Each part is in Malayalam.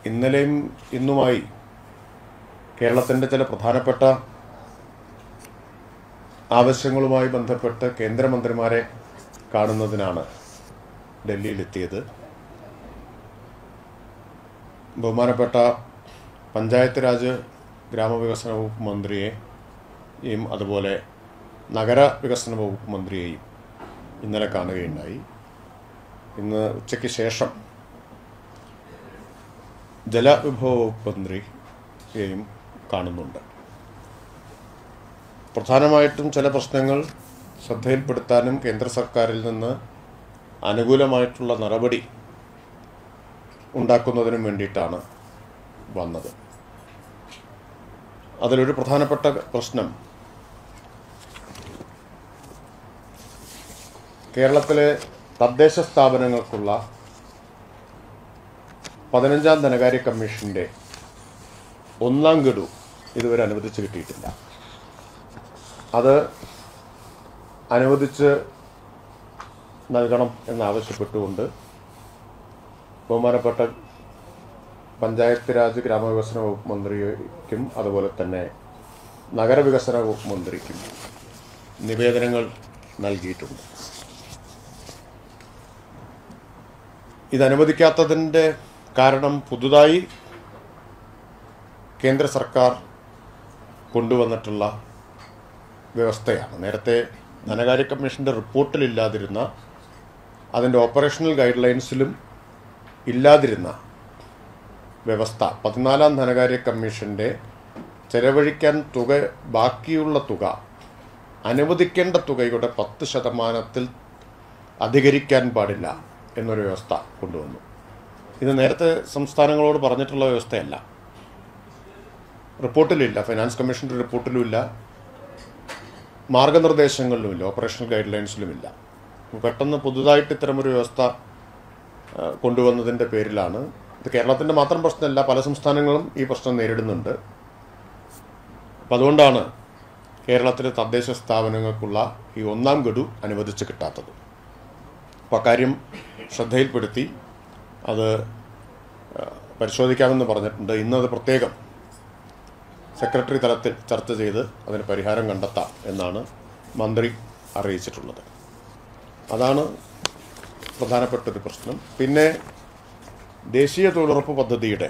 ഇന്നലെയും ഇന്നുമായി കേരളത്തിൻ്റെ ചില പ്രധാനപ്പെട്ട ആവശ്യങ്ങളുമായി ബന്ധപ്പെട്ട് കേന്ദ്രമന്ത്രിമാരെ കാണുന്നതിനാണ് ഡൽഹിയിലെത്തിയത് ബഹുമാനപ്പെട്ട പഞ്ചായത്ത് രാജ് ഗ്രാമവികസന വകുപ്പ് മന്ത്രിയെയും അതുപോലെ നഗര വികസന വകുപ്പ് മന്ത്രിയെയും ഇന്നലെ കാണുകയുണ്ടായി ഇന്ന് ഉച്ചയ്ക്ക് ശേഷം ജലവിഭവ വകുപ്പ് മന്ത്രിയെയും കാണുന്നുണ്ട് പ്രധാനമായിട്ടും ചില പ്രശ്നങ്ങൾ ശ്രദ്ധയിൽപ്പെടുത്താനും കേന്ദ്ര സർക്കാരിൽ നിന്ന് അനുകൂലമായിട്ടുള്ള നടപടി ഉണ്ടാക്കുന്നതിനും വേണ്ടിയിട്ടാണ് വന്നത് അതിലൊരു പ്രധാനപ്പെട്ട പ്രശ്നം കേരളത്തിലെ തദ്ദേശ സ്ഥാപനങ്ങൾക്കുള്ള പതിനഞ്ചാം ധനകാര്യ കമ്മീഷന്റെ ഒന്നാം ഗഡു ഇതുവരെ അനുവദിച്ച് കിട്ടിയിട്ടില്ല അത് അനുവദിച്ച് നൽകണം എന്നാവശ്യപ്പെട്ടുകൊണ്ട് ബഹുമാനപ്പെട്ട പഞ്ചായത്ത് രാജ് ഗ്രാമവികസന വകുപ്പ് മന്ത്രിക്കും അതുപോലെ തന്നെ നഗരവികസന വകുപ്പ് മന്ത്രിക്കും നിവേദനങ്ങൾ നൽകിയിട്ടുണ്ട് ഇത് അനുവദിക്കാത്തതിൻ്റെ കാരണം പുതുതായി കേന്ദ്ര സർക്കാർ കൊണ്ടുവന്നിട്ടുള്ള വ്യവസ്ഥയാണ് നേരത്തെ ധനകാര്യ കമ്മീഷൻ്റെ റിപ്പോർട്ടിലില്ലാതിരുന്ന അതിൻ്റെ ഓപ്പറേഷണൽ ഗൈഡ് ലൈൻസിലും ഇല്ലാതിരുന്ന വ്യവസ്ഥ പതിനാലാം ധനകാര്യ കമ്മീഷൻ്റെ ചെലവഴിക്കാൻ തുക ബാക്കിയുള്ള തുക അനുവദിക്കേണ്ട തുകയുടെ പത്ത് ശതമാനത്തിൽ അധികരിക്കാൻ പാടില്ല എന്നൊരു വ്യവസ്ഥ കൊണ്ടുവന്നു ഇത് നേരത്തെ സംസ്ഥാനങ്ങളോട് പറഞ്ഞിട്ടുള്ള വ്യവസ്ഥയല്ല റിപ്പോർട്ടിലില്ല ഫൈനാൻസ് കമ്മീഷൻ്റെ റിപ്പോർട്ടിലുമില്ല മാർഗനിർദ്ദേശങ്ങളിലുമില്ല ഓപ്പറേഷണൽ ഗൈഡ് ലൈൻസിലുമില്ല പെട്ടെന്ന് പുതുതായിട്ട് ഇത്തരമൊരു വ്യവസ്ഥ ആ, കൊണ്ടുവന്നതിൻ്റെ പേരിലാണ് ഇത് കേരളത്തിൻ്റെ മാത്രം പ്രശ്നമല്ല പല സംസ്ഥാനങ്ങളും ഈ പ്രശ്നം നേരിടുന്നുണ്ട് അപ്പം അതുകൊണ്ടാണ് കേരളത്തിലെ തദ്ദേശ സ്ഥാപനങ്ങൾക്കുള്ള ഈ ഒന്നാം ഗഡു അനുവദിച്ച് കിട്ടാത്തത് അപ്പോൾ അക്കാര്യം ശ്രദ്ധയിൽപ്പെടുത്തി അത് ആ, പരിശോധിക്കാമെന്ന് പറഞ്ഞിട്ടുണ്ട് ഇന്നത് പ്രത്യേകം സെക്രട്ടറി തലത്തിൽ ചർച്ച ചെയ്ത് അതിന് പരിഹാരം കണ്ടെത്താം എന്നാണ് മന്ത്രി അറിയിച്ചിട്ടുള്ളത് അതാണ് പ്രധാനപ്പെട്ട ഒരു പ്രശ്നം പിന്നെ ദേശീയ തൊഴിലുറപ്പ് പദ്ധതിയുടെ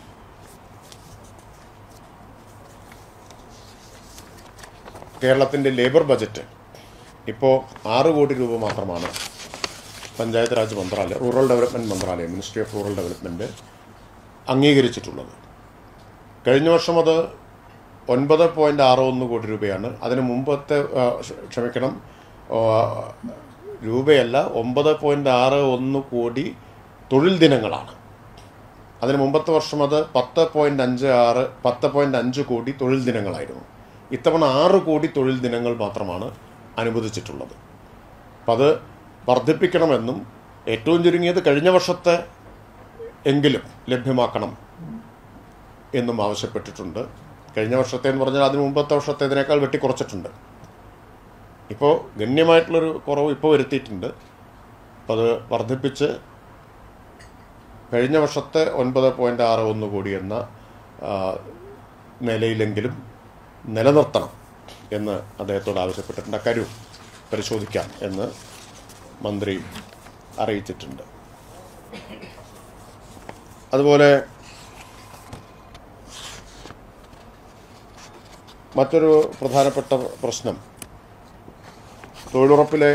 കേരളത്തിൻ്റെ ലേബർ ബജറ്റ് ഇപ്പോൾ ആറ് കോടി രൂപ മാത്രമാണ് പഞ്ചായത്ത് രാജ് മന്ത്രാലയം റൂറൽ ഡെവലപ്മെൻറ്റ് മന്ത്രാലയം മിനിസ്ട്രി ഓഫ് റൂറൽ ഡെവലപ്മെൻറ്റ് അംഗീകരിച്ചിട്ടുള്ളത് കഴിഞ്ഞ വർഷം അത് ഒൻപത് പോയിന്റ് ആറ് ഒന്ന് കോടി രൂപയാണ് അതിന് മുമ്പത്തെ ആ, ക്ഷ- ക്ഷമിക്കണം ആ, രൂപയല്ല ഒമ്പത് പോയിന്റ് ആറ് ഒന്ന് കോടി തൊഴിൽ ദിനങ്ങളാണ് അതിന് മുമ്പത്തെ വർഷം അത് പത്ത് പോയിന്റ് അഞ്ച് ആറ് പത്ത് പോയിന്റ് അഞ്ച് കോടി തൊഴിൽ ദിനങ്ങളായിരുന്നു ഇത്തവണ ആറ് കോടി തൊഴിൽ ദിനങ്ങൾ മാത്രമാണ് അനുവദിച്ചിട്ടുള്ളത് അപ്പം അത് വർദ്ധിപ്പിക്കണമെന്നും ഏറ്റവും ചുരുങ്ങിയത് കഴിഞ്ഞ വർഷത്തെ എങ്കിലും ലഭ്യമാക്കണം എന്നും ആവശ്യപ്പെട്ടിട്ടുണ്ട് കഴിഞ്ഞ വർഷത്തെ എന്ന് പറഞ്ഞാൽ അതിന് മുമ്പത്തെ വർഷത്തേതിനേക്കാൾ വെട്ടിക്കുറച്ചിട്ടുണ്ട് ഇപ്പോൾ ഗണ്യമായിട്ടുള്ളൊരു കുറവ് ഇപ്പോൾ വരുത്തിയിട്ടുണ്ട് അപ്പോൾ അത് വർദ്ധിപ്പിച്ച് കഴിഞ്ഞ വർഷത്തെ ഒൻപത് പോയിൻ്റ് ആറ് ഒന്ന് കോടി എന്ന ആ, നിലയിലെങ്കിലും നിലനിർത്തണം എന്ന് അദ്ദേഹത്തോട് ആവശ്യപ്പെട്ടിട്ടുണ്ട് അക്കാര്യവും പരിശോധിക്കാം എന്ന് മന്ത്രി അറിയിച്ചിട്ടുണ്ട് അതുപോലെ മറ്റൊരു പ്രധാനപ്പെട്ട പ്രശ്നം തൊഴിലുറപ്പിലെ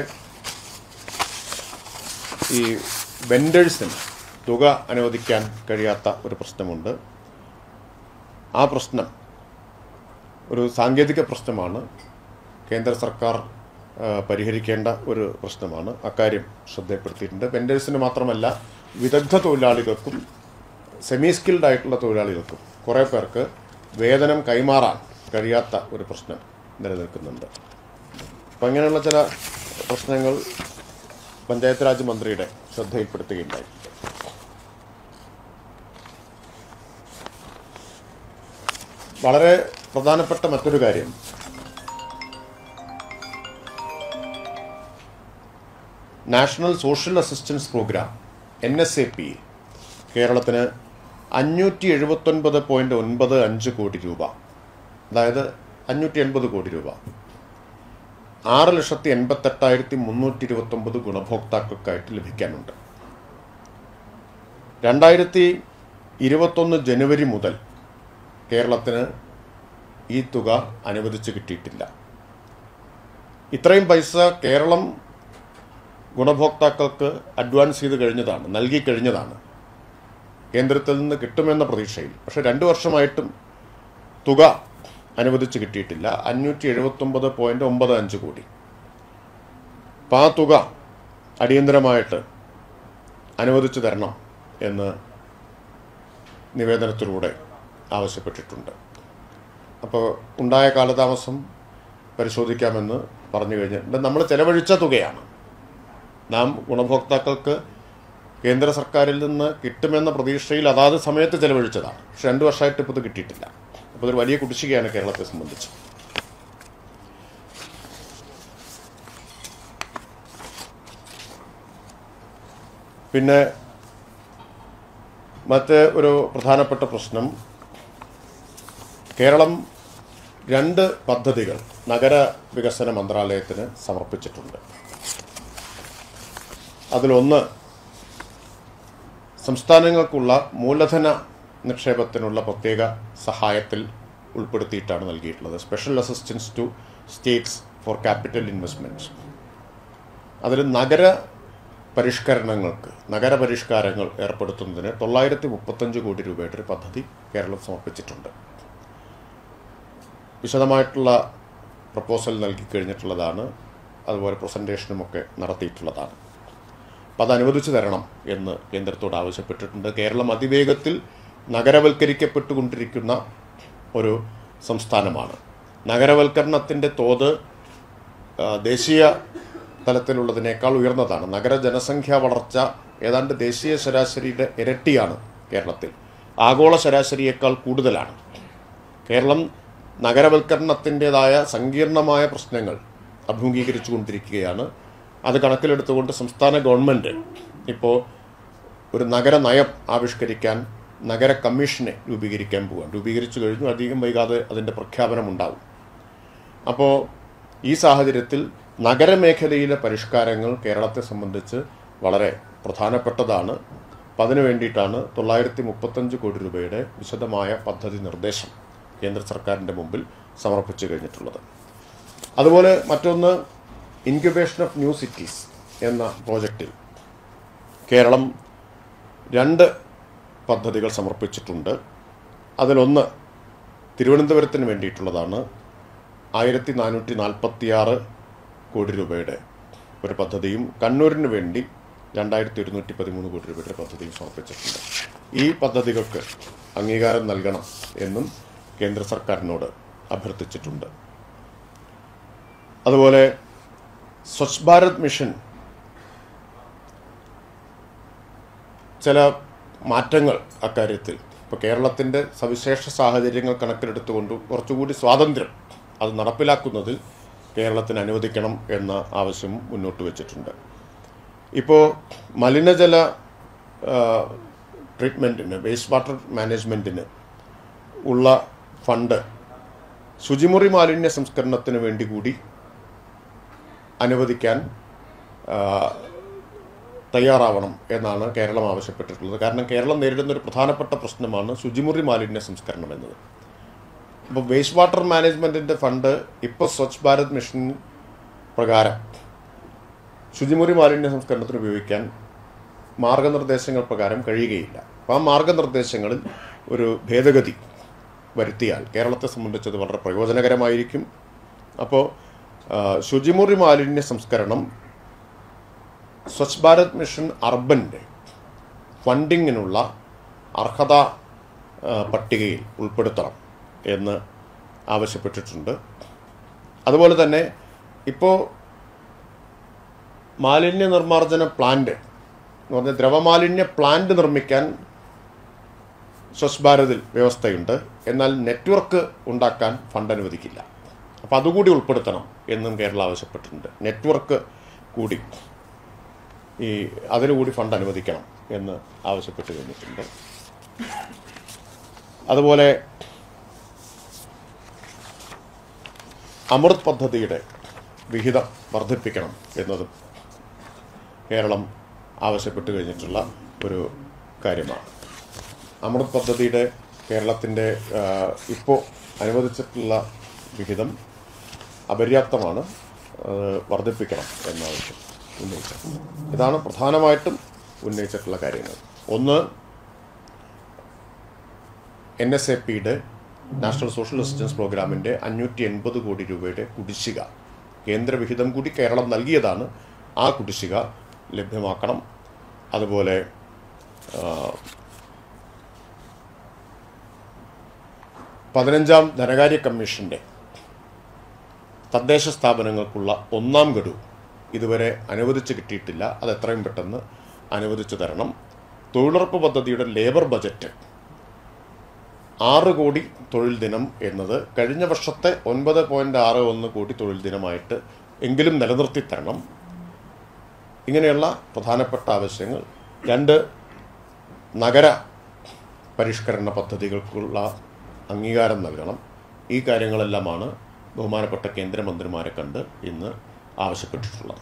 ഈ വെൻഡേഴ്സിന് തുക അനുവദിക്കാൻ കഴിയാത്ത ഒരു പ്രശ്നമുണ്ട് ആ പ്രശ്നം ഒരു സാങ്കേതിക പ്രശ്നമാണ് കേന്ദ്ര സർക്കാർ ആ, പരിഹരിക്കേണ്ട ഒരു പ്രശ്നമാണ് അക്കാര്യം ശ്രദ്ധപ്പെടുത്തിയിട്ടുണ്ട് വെൻഡേഴ്സിന് മാത്രമല്ല വിദഗ്ധ തൊഴിലാളികൾക്കും സെമി സ്കിൽഡ് ആയിട്ടുള്ള തൊഴിലാളികൾക്കും കുറേ പേർക്ക് വേതനം കൈമാറാൻ കഴിയാത്ത ഒരു പ്രശ്നം നിലനിൽക്കുന്നുണ്ട് അപ്പം അങ്ങനെയുള്ള ചില പ്രശ്നങ്ങൾ പഞ്ചായത്ത് രാജ് മന്ത്രിയുടെ ശ്രദ്ധയിൽപ്പെടുത്തുകയുണ്ടായി വളരെ പ്രധാനപ്പെട്ട മറ്റൊരു കാര്യം national social assistance programme N S A P കേരളത്തിന് അഞ്ഞൂറ്റി എഴുപത്തൊൻപത് പോയിൻറ്റ് ഒൻപത് അഞ്ച് കോടി രൂപ അതായത് അഞ്ഞൂറ്റി എൺപത് കോടി രൂപ ആറ് ലക്ഷത്തി എൺപത്തെട്ടായിരത്തി മുന്നൂറ്റി ഇരുപത്തൊമ്പത് ഗുണഭോക്താക്കൾക്കായിട്ട് ലഭിക്കാനുണ്ട് രണ്ടായിരത്തി ഇരുപത്തൊന്ന് ജനുവരി മുതൽ കേരളത്തിന് ഈ തുക അനുവദിച്ച് കിട്ടിയിട്ടില്ല ഇത്രയും പൈസ കേരളം ഗുണഭോക്താക്കൾക്ക് അഡ്വാൻസ് ചെയ്ത് കഴിഞ്ഞതാണ് നൽകി കഴിഞ്ഞതാണ് കേന്ദ്രത്തിൽ നിന്ന് കിട്ടുമെന്ന പ്രതീക്ഷയിൽ പക്ഷെ രണ്ട് വർഷമായിട്ടും തുക അനുവദിച്ച് കിട്ടിയിട്ടില്ല അഞ്ഞൂറ്റി എഴുപത്തൊമ്പത് പോയിൻറ്റ് ഒമ്പത് അഞ്ച് കോടി അപ്പം ആ തുക അടിയന്തരമായിട്ട് അനുവദിച്ചു തരണം എന്ന് നിവേദനത്തിലൂടെ ആവശ്യപ്പെട്ടിട്ടുണ്ട് അപ്പോൾ ഉണ്ടായ കാലതാമസം പരിശോധിക്കാമെന്ന് പറഞ്ഞു കഴിഞ്ഞിട്ടുണ്ട് നമ്മൾ ചെലവഴിച്ച തുകയാണ് നാം ഗുണഭോക്താക്കൾക്ക് കേന്ദ്ര സർക്കാരിൽ നിന്ന് കിട്ടുമെന്ന പ്രതീക്ഷയിൽ അതാത് സമയത്ത് ചെലവഴിച്ചതാണ് പക്ഷെ രണ്ട് വർഷമായിട്ട് ഇപ്പോൾ ഇത് കിട്ടിയിട്ടില്ല അപ്പോൾ ഇതൊരു വലിയ കുടിശ്ശികയാണ് കേരളത്തെ സംബന്ധിച്ച് പിന്നെ മറ്റ് ഒരു പ്രധാനപ്പെട്ട പ്രശ്നം കേരളം രണ്ട് പദ്ധതികൾ നഗര വികസന മന്ത്രാലയത്തിന് സമർപ്പിച്ചിട്ടുണ്ട് അതിലൊന്ന് സംസ്ഥാനങ്ങൾക്കുള്ള മൂലധന നിക്ഷേപത്തിനുള്ള പ്രത്യേക സഹായത്തിൽ ഉൾപ്പെടുത്തിയിട്ടാണ് നൽകിയിട്ടുള്ളത് special assistance to states for capital investments അതിൽ നഗര പരിഷ്കരണങ്ങൾക്ക് നഗരപരിഷ്കാരങ്ങൾ ഏർപ്പെടുത്തുന്നതിന് തൊള്ളായിരത്തി മുപ്പത്തഞ്ച് കോടി രൂപയുടെ ഒരു പദ്ധതി കേരളം സമർപ്പിച്ചിട്ടുണ്ട് വിശദമായിട്ടുള്ള പ്രപ്പോസൽ നൽകി കഴിഞ്ഞിട്ടുള്ളതാണ് അതുപോലെ പ്രസൻറ്റേഷനുമൊക്കെ നടത്തിയിട്ടുള്ളതാണ് അപ്പം അത് അനുവദിച്ചു തരണം എന്ന് കേന്ദ്രത്തോട് ആവശ്യപ്പെട്ടിട്ടുണ്ട് കേരളം അതിവേഗത്തിൽ നഗരവൽക്കരിക്കപ്പെട്ടുകൊണ്ടിരിക്കുന്ന ഒരു സംസ്ഥാനമാണ് നഗരവൽക്കരണത്തിൻ്റെ തോത് ആ, ദേശീയ തലത്തിലുള്ളതിനേക്കാൾ ഉയർന്നതാണ് നഗര ജനസംഖ്യാ വളർച്ച ഏതാണ്ട് ദേശീയ ശരാശരിയുടെ ഇരട്ടിയാണ് കേരളത്തിൽ ആഗോള ശരാശരിയേക്കാൾ കൂടുതലാണ് കേരളം നഗരവൽക്കരണത്തിൻ്റെതായ സങ്കീർണമായ പ്രശ്നങ്ങൾ അഭിമുഖീകരിച്ചു കൊണ്ടിരിക്കുകയാണ് അത് കണക്കിലെടുത്തുകൊണ്ട് സംസ്ഥാന ഗവൺമെൻറ് ഇപ്പോൾ ഒരു നഗര നയം ആവിഷ്കരിക്കാൻ നഗര കമ്മീഷനെ രൂപീകരിക്കാൻ പോവുകയാണ് രൂപീകരിച്ചു കഴിഞ്ഞു അധികം വൈകാതെ അതിൻ്റെ പ്രഖ്യാപനമുണ്ടാവും അപ്പോൾ ഈ സാഹചര്യത്തിൽ നഗരമേഖലയിലെ പരിഷ്കാരങ്ങൾ കേരളത്തെ സംബന്ധിച്ച് വളരെ പ്രധാനപ്പെട്ടതാണ് അപ്പം അതിനു വേണ്ടിയിട്ടാണ് തൊള്ളായിരത്തി മുപ്പത്തഞ്ച് കോടി രൂപയുടെ വിശദമായ പദ്ധതി നിർദ്ദേശം കേന്ദ്ര സർക്കാരിൻ്റെ മുമ്പിൽ സമർപ്പിച്ചു കഴിഞ്ഞിട്ടുള്ളത് അതുപോലെ മറ്റൊന്ന് ഇൻക്യുബേഷൻ ഓഫ് ന്യൂ സിറ്റീസ് എന്ന പ്രോജക്റ്റിൽ കേരളം രണ്ട് പദ്ധതികൾ സമർപ്പിച്ചിട്ടുണ്ട് അതിലൊന്ന് തിരുവനന്തപുരത്തിന് വേണ്ടിയിട്ടുള്ളതാണ് ആയിരത്തി നാനൂറ്റി നാൽപ്പത്തിയാറ് കോടി രൂപയുടെ ഒരു പദ്ധതിയും കണ്ണൂരിന് വേണ്ടി രണ്ടായിരത്തി ഒരുന്നൂറ്റി പതിമൂന്ന് കോടി രൂപയുടെ പദ്ധതിയും സമർപ്പിച്ചിട്ടുണ്ട് ഈ പദ്ധതികൾക്ക് അംഗീകാരം നൽകണം എന്നും കേന്ദ്ര സർക്കാരിനോട് അഭ്യർത്ഥിച്ചിട്ടുണ്ട് അതുപോലെ സ്വച്ഛ് ഭാരത് മിഷൻ ചില മാറ്റങ്ങൾ അക്കാര്യത്തിൽ ഇപ്പോൾ കേരളത്തിൻ്റെ സവിശേഷ സാഹചര്യങ്ങൾ കണക്കിലെടുത്തുകൊണ്ട് കുറച്ചുകൂടി സ്വാതന്ത്ര്യം അത് നടപ്പിലാക്കുന്നതിൽ കേരളത്തിന് അനുവദിക്കണം എന്ന ആവശ്യം മുന്നോട്ട് വച്ചിട്ടുണ്ട് ഇപ്പോൾ മലിനജല ട്രീറ്റ്മെൻറ്റിന് വേസ്റ്റ് വാട്ടർ മാനേജ്മെൻറ്റിന് ഉള്ള ഫണ്ട് ശുചിമുറി മാലിന്യ സംസ്കരണത്തിന് വേണ്ടി കൂടി അനുവദിക്കാൻ ആ, തയ്യാറാവണം എന്നാണ് കേരളം ആവശ്യപ്പെട്ടിട്ടുള്ളത് കാരണം കേരളം നേരിടുന്ന ഒരു പ്രധാനപ്പെട്ട പ്രശ്നമാണ് ശുചിമുറി മാലിന്യ സംസ്കരണം എന്നത് അപ്പോൾ വേസ്റ്റ് വാട്ടർ മാനേജ്മെൻറ്റിൻ്റെ ഫണ്ട് ഇപ്പോൾ സ്വച്ഛ് ഭാരത് മിഷൻ പ്രകാരം ശുചിമുറി മാലിന്യ സംസ്കരണത്തിന് ഉപയോഗിക്കാൻ മാർഗനിർദ്ദേശങ്ങൾ പ്രകാരം കഴിയുകയില്ല അപ്പോൾ ആ മാർഗനിർദ്ദേശങ്ങളിൽ ഒരു ഭേദഗതി വരുത്തിയാൽ കേരളത്തെ സംബന്ധിച്ചത് വളരെ പ്രയോജനകരമായിരിക്കും അപ്പോൾ ആ, ശുചിമുറി മാലിന്യ സംസ്കരണം സ്വച്ഛ് ഭാരത് മിഷൻ അർബൻ്റെ ഫണ്ടിങ്ങിനുള്ള അർഹത ആ, പട്ടികയിൽ ഉൾപ്പെടുത്തണം എന്ന് ആവശ്യപ്പെട്ടിട്ടുണ്ട് അതുപോലെ തന്നെ ഇപ്പോൾ മാലിന്യ നിർമ്മാർജ്ജന പ്ലാന്റ് എന്ന് പറഞ്ഞാൽ ദ്രവമാലിന്യ പ്ലാന്റ് നിർമ്മിക്കാൻ സ്വച്ഛ് ഭാരതിൽ വ്യവസ്ഥയുണ്ട് എന്നാൽ നെറ്റ്വർക്ക് ഉണ്ടാക്കാൻ ഫണ്ട് അനുവദിക്കില്ല അപ്പോൾ അതുകൂടി ഉൾപ്പെടുത്തണം എന്നും കേരളം ആവശ്യപ്പെട്ടിട്ടുണ്ട് നെറ്റ്വർക്ക് കൂടി ഈ അതിനുകൂടി ഫണ്ട് അനുവദിക്കണം എന്ന് ആവശ്യപ്പെട്ട് കഴിഞ്ഞിട്ടുണ്ട് അതുപോലെ അമൃത് പദ്ധതിയുടെ വിഹിതം വർദ്ധിപ്പിക്കണം എന്നതും കേരളം ആവശ്യപ്പെട്ട് കഴിഞ്ഞിട്ടുള്ള ഒരു കാര്യമാണ് അമൃത് പദ്ധതിയുടെ കേരളത്തിൻ്റെ ഇപ്പോൾ അനുവദിച്ചിട്ടുള്ള വിഹിതം അപര്യാപ്തമാണ് അത് വർദ്ധിപ്പിക്കണം എന്നാവശ്യം ഉന്നയിച്ചിട്ടുള്ളത് ഇതാണ് പ്രധാനമായിട്ടും ഉന്നയിച്ചിട്ടുള്ള കാര്യങ്ങൾ ഒന്ന് എൻ എസ് എ പിയുടെ നാഷണൽ സോഷ്യൽ അസിസ്റ്റൻസ് പ്രോഗ്രാമിൻ്റെ അഞ്ഞൂറ്റി എൺപത് കോടി രൂപയുടെ കുടിശ്ശിക കേന്ദ്രവിഹിതം കൂടി കേരളം നൽകിയതാണ് ആ കുടിശ്ശിക ലഭ്യമാക്കണം അതുപോലെ ആ, പതിനഞ്ചാം ധനകാര്യ കമ്മീഷൻ്റെ തദ്ദേശ സ്ഥാപനങ്ങൾക്കുള്ള ഒന്നാം ഗഡു ഇതുവരെ അനുവദിച്ച് കിട്ടിയിട്ടില്ല അത് എത്രയും പെട്ടെന്ന് അനുവദിച്ചു തരണം തൊഴിലുറപ്പ് പദ്ധതിയുടെ ലേബർ ബജറ്റ് ആറ് കോടി തൊഴിൽ ദിനം എന്നത് കഴിഞ്ഞ വർഷത്തെ ഒൻപത് പോയിന്റ് ആറ് ഒന്ന് കോടി തൊഴിൽ ദിനമായിട്ട് എങ്കിലും നിലനിർത്തി തരണം ഇങ്ങനെയുള്ള പ്രധാനപ്പെട്ട ആവശ്യങ്ങൾ രണ്ട് നഗര പരിഷ്കരണ പദ്ധതികൾക്കുള്ള അംഗീകാരം നൽകണം ഈ കാര്യങ്ങളെല്ലാമാണ് ബഹുമാനപ്പെട്ട കേന്ദ്രമന്ത്രിമാരെ കണ്ട് ഇന്ന് ആവശ്യപ്പെട്ടിട്ടുള്ളത്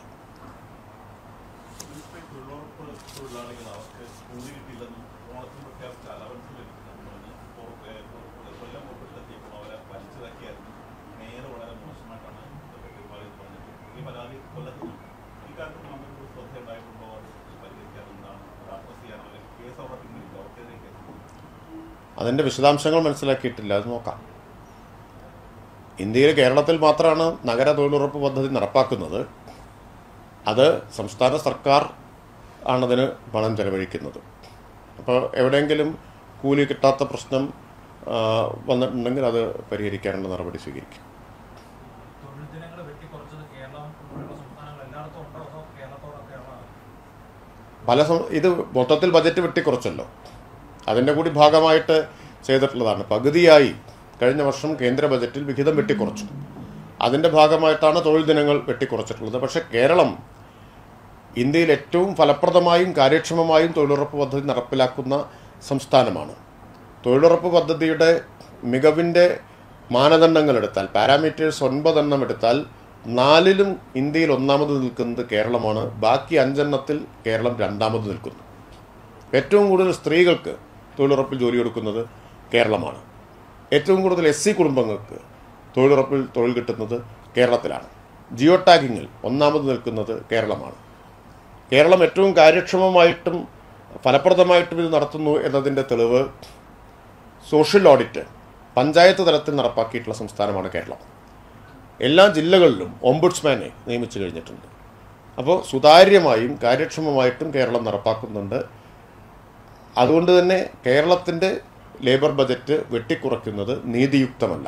തൊഴിലുറപ്പ് തൊഴിലാളികൾ അവർക്ക് കൂലി കിട്ടില്ലെന്നും ഓണത്തിന് പ്രഖ്യാപിച്ച അലവൻസ് ലഭിക്കുന്നുണ്ടെന്ന് കൊല്ലം ഒപ്പിട്ടെത്തിയപ്പോൾ അവരെ വലിച്ചിറക്കിയായിരുന്നു മേയർ വളരെ മോശമായിട്ടാണ് പെരുമാറി പറഞ്ഞിട്ട് ഈ പരാതി കൊല്ലത്തും ഈ കാര്യത്തിൽ നമുക്ക് ശ്രദ്ധയുണ്ടായിട്ടുണ്ടോ അത് പരിഹരിക്കാൻ എന്താണ് അത് അഡ്രസ് ചെയ്യാൻ അവർ കേസ് അവിടെ പിന്നില്ല അവർക്കെതിരെ കേസ് അതിൻ്റെ വിശദാംശങ്ങൾ മനസ്സിലാക്കിയിട്ടില്ല അത് നോക്കാം ഇന്ത്യയിൽ കേരളത്തിൽ മാത്രമാണ് നഗര തൊഴിലുറപ്പ് പദ്ധതി നടപ്പാക്കുന്നത് അത് സംസ്ഥാന സർക്കാർ ആണതിന് പണം ചെലവഴിക്കുന്നത് അപ്പോൾ എവിടെയെങ്കിലും കൂലി കിട്ടാത്ത പ്രശ്നം ആ, വന്നിട്ടുണ്ടെങ്കിൽ അത് പരിഹരിക്കാനുള്ള നടപടി സ്വീകരിക്കും തൊഴിൽ ദിനങ്ങൾ വെട്ടിക്കുറച്ചത് കേരളം ഉൾപ്പെടെയുള്ള സംസ്ഥാനങ്ങൾ എല്ലായിടത്തും ഉണ്ടോ അതോ കേരളത്തോടൊക്കെയുള്ള പല സം- ഇത് മൊത്തത്തിൽ ബജറ്റ് വെട്ടിക്കുറച്ചല്ലോ അതിൻ്റെ കൂടി ഭാഗമായിട്ട് ചെയ്തിട്ടുള്ളതാണ് പകുതിയായി കഴിഞ്ഞ വർഷം കേന്ദ്ര ബജറ്റിൽ വിഹിതം വെട്ടിക്കുറച്ചു അതിൻ്റെ ഭാഗമായിട്ടാണ് തൊഴിൽ ദിനങ്ങൾ വെട്ടിക്കുറച്ചിട്ടുള്ളത് പക്ഷേ കേരളം ഇന്ത്യയിൽ ഏറ്റവും ഫലപ്രദമായും കാര്യക്ഷമമായും തൊഴിലുറപ്പ് പദ്ധതി നടപ്പിലാക്കുന്ന സംസ്ഥാനമാണ് തൊഴിലുറപ്പ് പദ്ധതിയുടെ മികവിൻ്റെ മാനദണ്ഡങ്ങൾ എടുത്താൽ പാരാമീറ്റേഴ്സ് ഒൻപതെണ്ണം എടുത്താൽ നാലിലും ഇന്ത്യയിൽ ഒന്നാമത് നിൽക്കുന്നത് കേരളമാണ് ബാക്കി അഞ്ചെണ്ണത്തിൽ കേരളം രണ്ടാമത് നിൽക്കുന്നു ഏറ്റവും കൂടുതൽ സ്ത്രീകൾക്ക് തൊഴിലുറപ്പിൽ ജോലി കൊടുക്കുന്നത് കേരളമാണ് ഏറ്റവും കൂടുതൽ എസ് സി കുടുംബങ്ങൾക്ക് തൊഴിലുറപ്പിൽ തൊഴിൽ കിട്ടുന്നത് കേരളത്തിലാണ് ജിയോ ടാഗിങ്ങിൽ ഒന്നാമത് നിൽക്കുന്നത് കേരളമാണ് കേരളം ഏറ്റവും കാര്യക്ഷമമായിട്ടും ഫലപ്രദമായിട്ടും ഇത് നടത്തുന്നു എന്നതിൻ്റെ തെളിവ് സോഷ്യൽ ഓഡിറ്റ് പഞ്ചായത്ത് തലത്തിൽ നടപ്പാക്കിയിട്ടുള്ള സംസ്ഥാനമാണ് കേരളം എല്ലാ ജില്ലകളിലും ഓംബുഡ്സ്മാനെ നിയമിച്ചു കഴിഞ്ഞിട്ടുണ്ട് അപ്പോൾ സുതാര്യമായും കാര്യക്ഷമമായിട്ടും കേരളം നടപ്പാക്കുന്നുണ്ട് അതുകൊണ്ട് തന്നെ കേരളത്തിൻ്റെ ലേബർ ബജറ്റ് വെട്ടിക്കുറയ്ക്കുന്നത് നീതിയുക്തമല്ല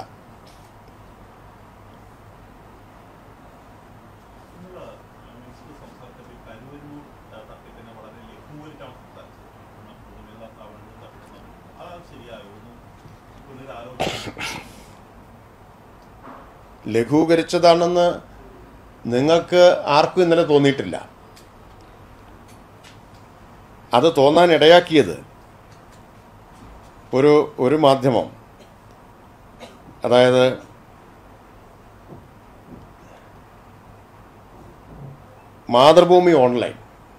നിങ്ങൾ മിനിസ്റ്റർ സംസാരിച്ചപ്പോൾ ഈ കരുവന്നൂർ തട്ടിപ്പിനെ വളരെ ലഘൂകരിച്ചാണ് സംസാരിച്ചത് എന്നാൽ പൊതുമേഖലാ സ്ഥാപനങ്ങൾ തട്ടിക്കുന്നത് അത് ശരിയായോ ഒന്ന് പുനരാലോചിച്ചു ലഘൂകരിച്ചതാണെന്ന് നിങ്ങൾക്ക് ആർക്കും ഇന്നലെ തോന്നിയിട്ടില്ല അത് തോന്നാൻ ഇടയാക്കിയത് ഒരു ഒരു മാധ്യമം അതായത് മാതൃഭൂമി ഓൺലൈൻ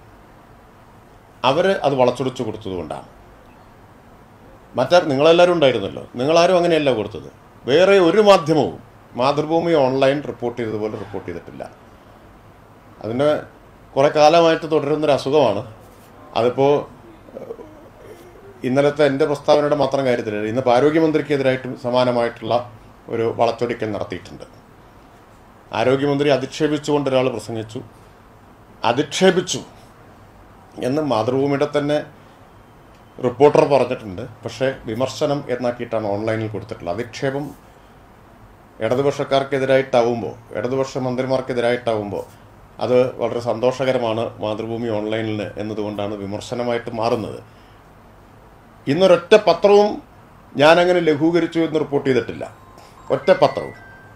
അവർ അത് വളച്ചൊടിച്ചു കൊടുത്തതുകൊണ്ടാണ് മറ്റാർ നിങ്ങളെല്ലാവരും ഉണ്ടായിരുന്നല്ലോ നിങ്ങളാരും അങ്ങനെയല്ല കൊടുത്തത് വേറെ ഒരു മാധ്യമവും മാതൃഭൂമി ഓൺലൈൻ റിപ്പോർട്ട് ചെയ്തതുപോലെ റിപ്പോർട്ട് ചെയ്തിട്ടില്ല അതിന് കുറേ കാലമായിട്ട് തുടരുന്നൊരു അസുഖമാണ് അതിപ്പോൾ ഇന്നലത്തെ എൻ്റെ പ്രസ്താവനയുടെ മാത്രം കാര്യത്തിലല്ല ഇന്നിപ്പോൾ ആരോഗ്യമന്ത്രിക്കെതിരായിട്ടും സമാനമായിട്ടുള്ള ഒരു വളച്ചൊടിക്കൽ നടത്തിയിട്ടുണ്ട് ആരോഗ്യമന്ത്രി അധിക്ഷേപിച്ചുകൊണ്ട് ഒരാൾ പ്രസംഗിച്ചു അധിക്ഷേപിച്ചു എന്ന് മാതൃഭൂമിയുടെ തന്നെ റിപ്പോർട്ടർ പറഞ്ഞിട്ടുണ്ട് പക്ഷേ വിമർശനം എന്നാക്കിയിട്ടാണ് ഓൺലൈനിൽ കൊടുത്തിട്ടുള്ളത് അധിക്ഷേപം ഇടതുപക്ഷക്കാർക്കെതിരായിട്ടാവുമ്പോൾ ഇടതുപക്ഷ മന്ത്രിമാർക്കെതിരായിട്ടാവുമ്പോൾ അത് വളരെ സന്തോഷകരമാണ് മാതൃഭൂമി ഓൺലൈനിന് എന്നതുകൊണ്ടാണ് വിമർശനമായിട്ട് മാറുന്നത് ഇന്നൊരൊറ്റ പത്രവും ഞാനങ്ങനെ ലഘൂകരിച്ചു എന്ന് റിപ്പോർട്ട് ചെയ്തിട്ടില്ല ഒറ്റ പത്രവും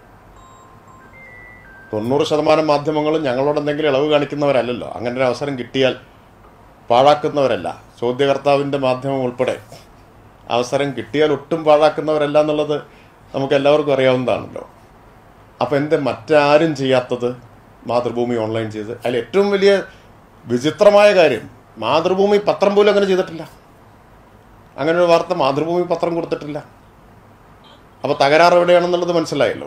തൊണ്ണൂറ് ശതമാനം മാധ്യമങ്ങളും ഞങ്ങളോട് എന്തെങ്കിലും ഇളവ് കാണിക്കുന്നവരല്ലല്ലോ അങ്ങനെ ഒരു അവസരം കിട്ടിയാൽ പാഴാക്കുന്നവരല്ല ചോദ്യകർത്താവിൻ്റെ മാധ്യമം ഉൾപ്പെടെ അവസരം കിട്ടിയാൽ ഒട്ടും പാഴാക്കുന്നവരല്ല എന്നുള്ളത് നമുക്ക് എല്ലാവർക്കും അറിയാവുന്നതാണല്ലോ അപ്പം എന്ത് മറ്റാരും ചെയ്യാത്തത് മാതൃഭൂമി ഓൺലൈൻ ചെയ്ത് അതിൽ ഏറ്റവും വലിയ വിചിത്രമായ കാര്യം മാതൃഭൂമി പത്രം പോലും അങ്ങനെ ചെയ്തിട്ടില്ല അങ്ങനെ ഒരു വാർത്ത മാതൃഭൂമി പത്രം കൊടുത്തിട്ടില്ല അപ്പോൾ തകരാറ് എവിടെയാണെന്നുള്ളത് മനസ്സിലായല്ലോ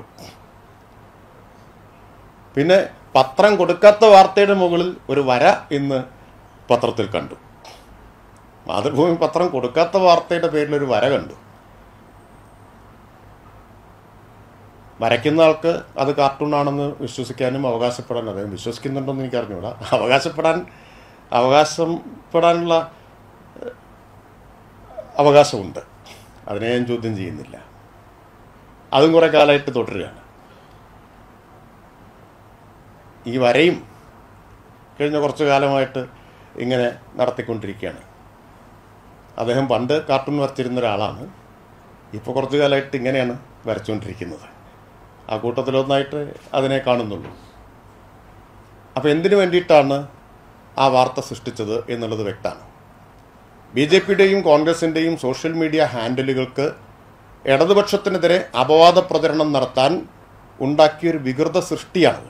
പിന്നെ പത്രം കൊടുക്കാത്ത വാർത്തയുടെ മുകളിൽ ഒരു വര ഇന്ന് പത്രത്തിൽ കണ്ടു മാതൃഭൂമി പത്രം കൊടുക്കാത്ത വാർത്തയുടെ പേരിൽ ഒരു വര കണ്ടു വരയ്ക്കുന്ന ആൾക്ക് അത് കാർട്ടൂണാണെന്ന് വിശ്വസിക്കാനും അവകാശപ്പെടാനും അദ്ദേഹം വിശ്വസിക്കുന്നുണ്ടോന്ന് എനിക്ക് അറിഞ്ഞൂടാ അവകാശപ്പെടാൻ അവകാശപ്പെടാനുള്ള ഏഹ്, അവകാശമുണ്ട് അതിനെ ഞാൻ ചോദ്യം ചെയ്യുന്നില്ല അതും കുറേ കാലമായിട്ട് തുടരുകയാണ് ഈ വരയും കഴിഞ്ഞ കുറച്ച് കാലമായിട്ട് ഇങ്ങനെ നടത്തിക്കൊണ്ടിരിക്കുകയാണ് അദ്ദേഹം പണ്ട് കാർട്ടൂൺ വരച്ചിരുന്ന ഒരാളാണ് ഇപ്പോൾ കുറച്ച് കാലമായിട്ട് ഇങ്ങനെയാണ് വരച്ചുകൊണ്ടിരിക്കുന്നത് ആ കൂട്ടത്തിലൊന്നായിട്ട് അതിനെ കാണുന്നുള്ളൂ അപ്പോൾ എന്തിനു വേണ്ടിയിട്ടാണ് ആ വാർത്ത സൃഷ്ടിച്ചത് എന്നുള്ളത് വ്യക്തമാണ് ബി ജെ പിയുടെയും കോൺഗ്രസിൻ്റെയും സോഷ്യൽ മീഡിയ ഹാൻഡിലുകൾക്ക് ഇടതുപക്ഷത്തിനെതിരെ അപവാദ പ്രചരണം നടത്താൻ ഉണ്ടാക്കിയൊരു വികൃത സൃഷ്ടിയാണത്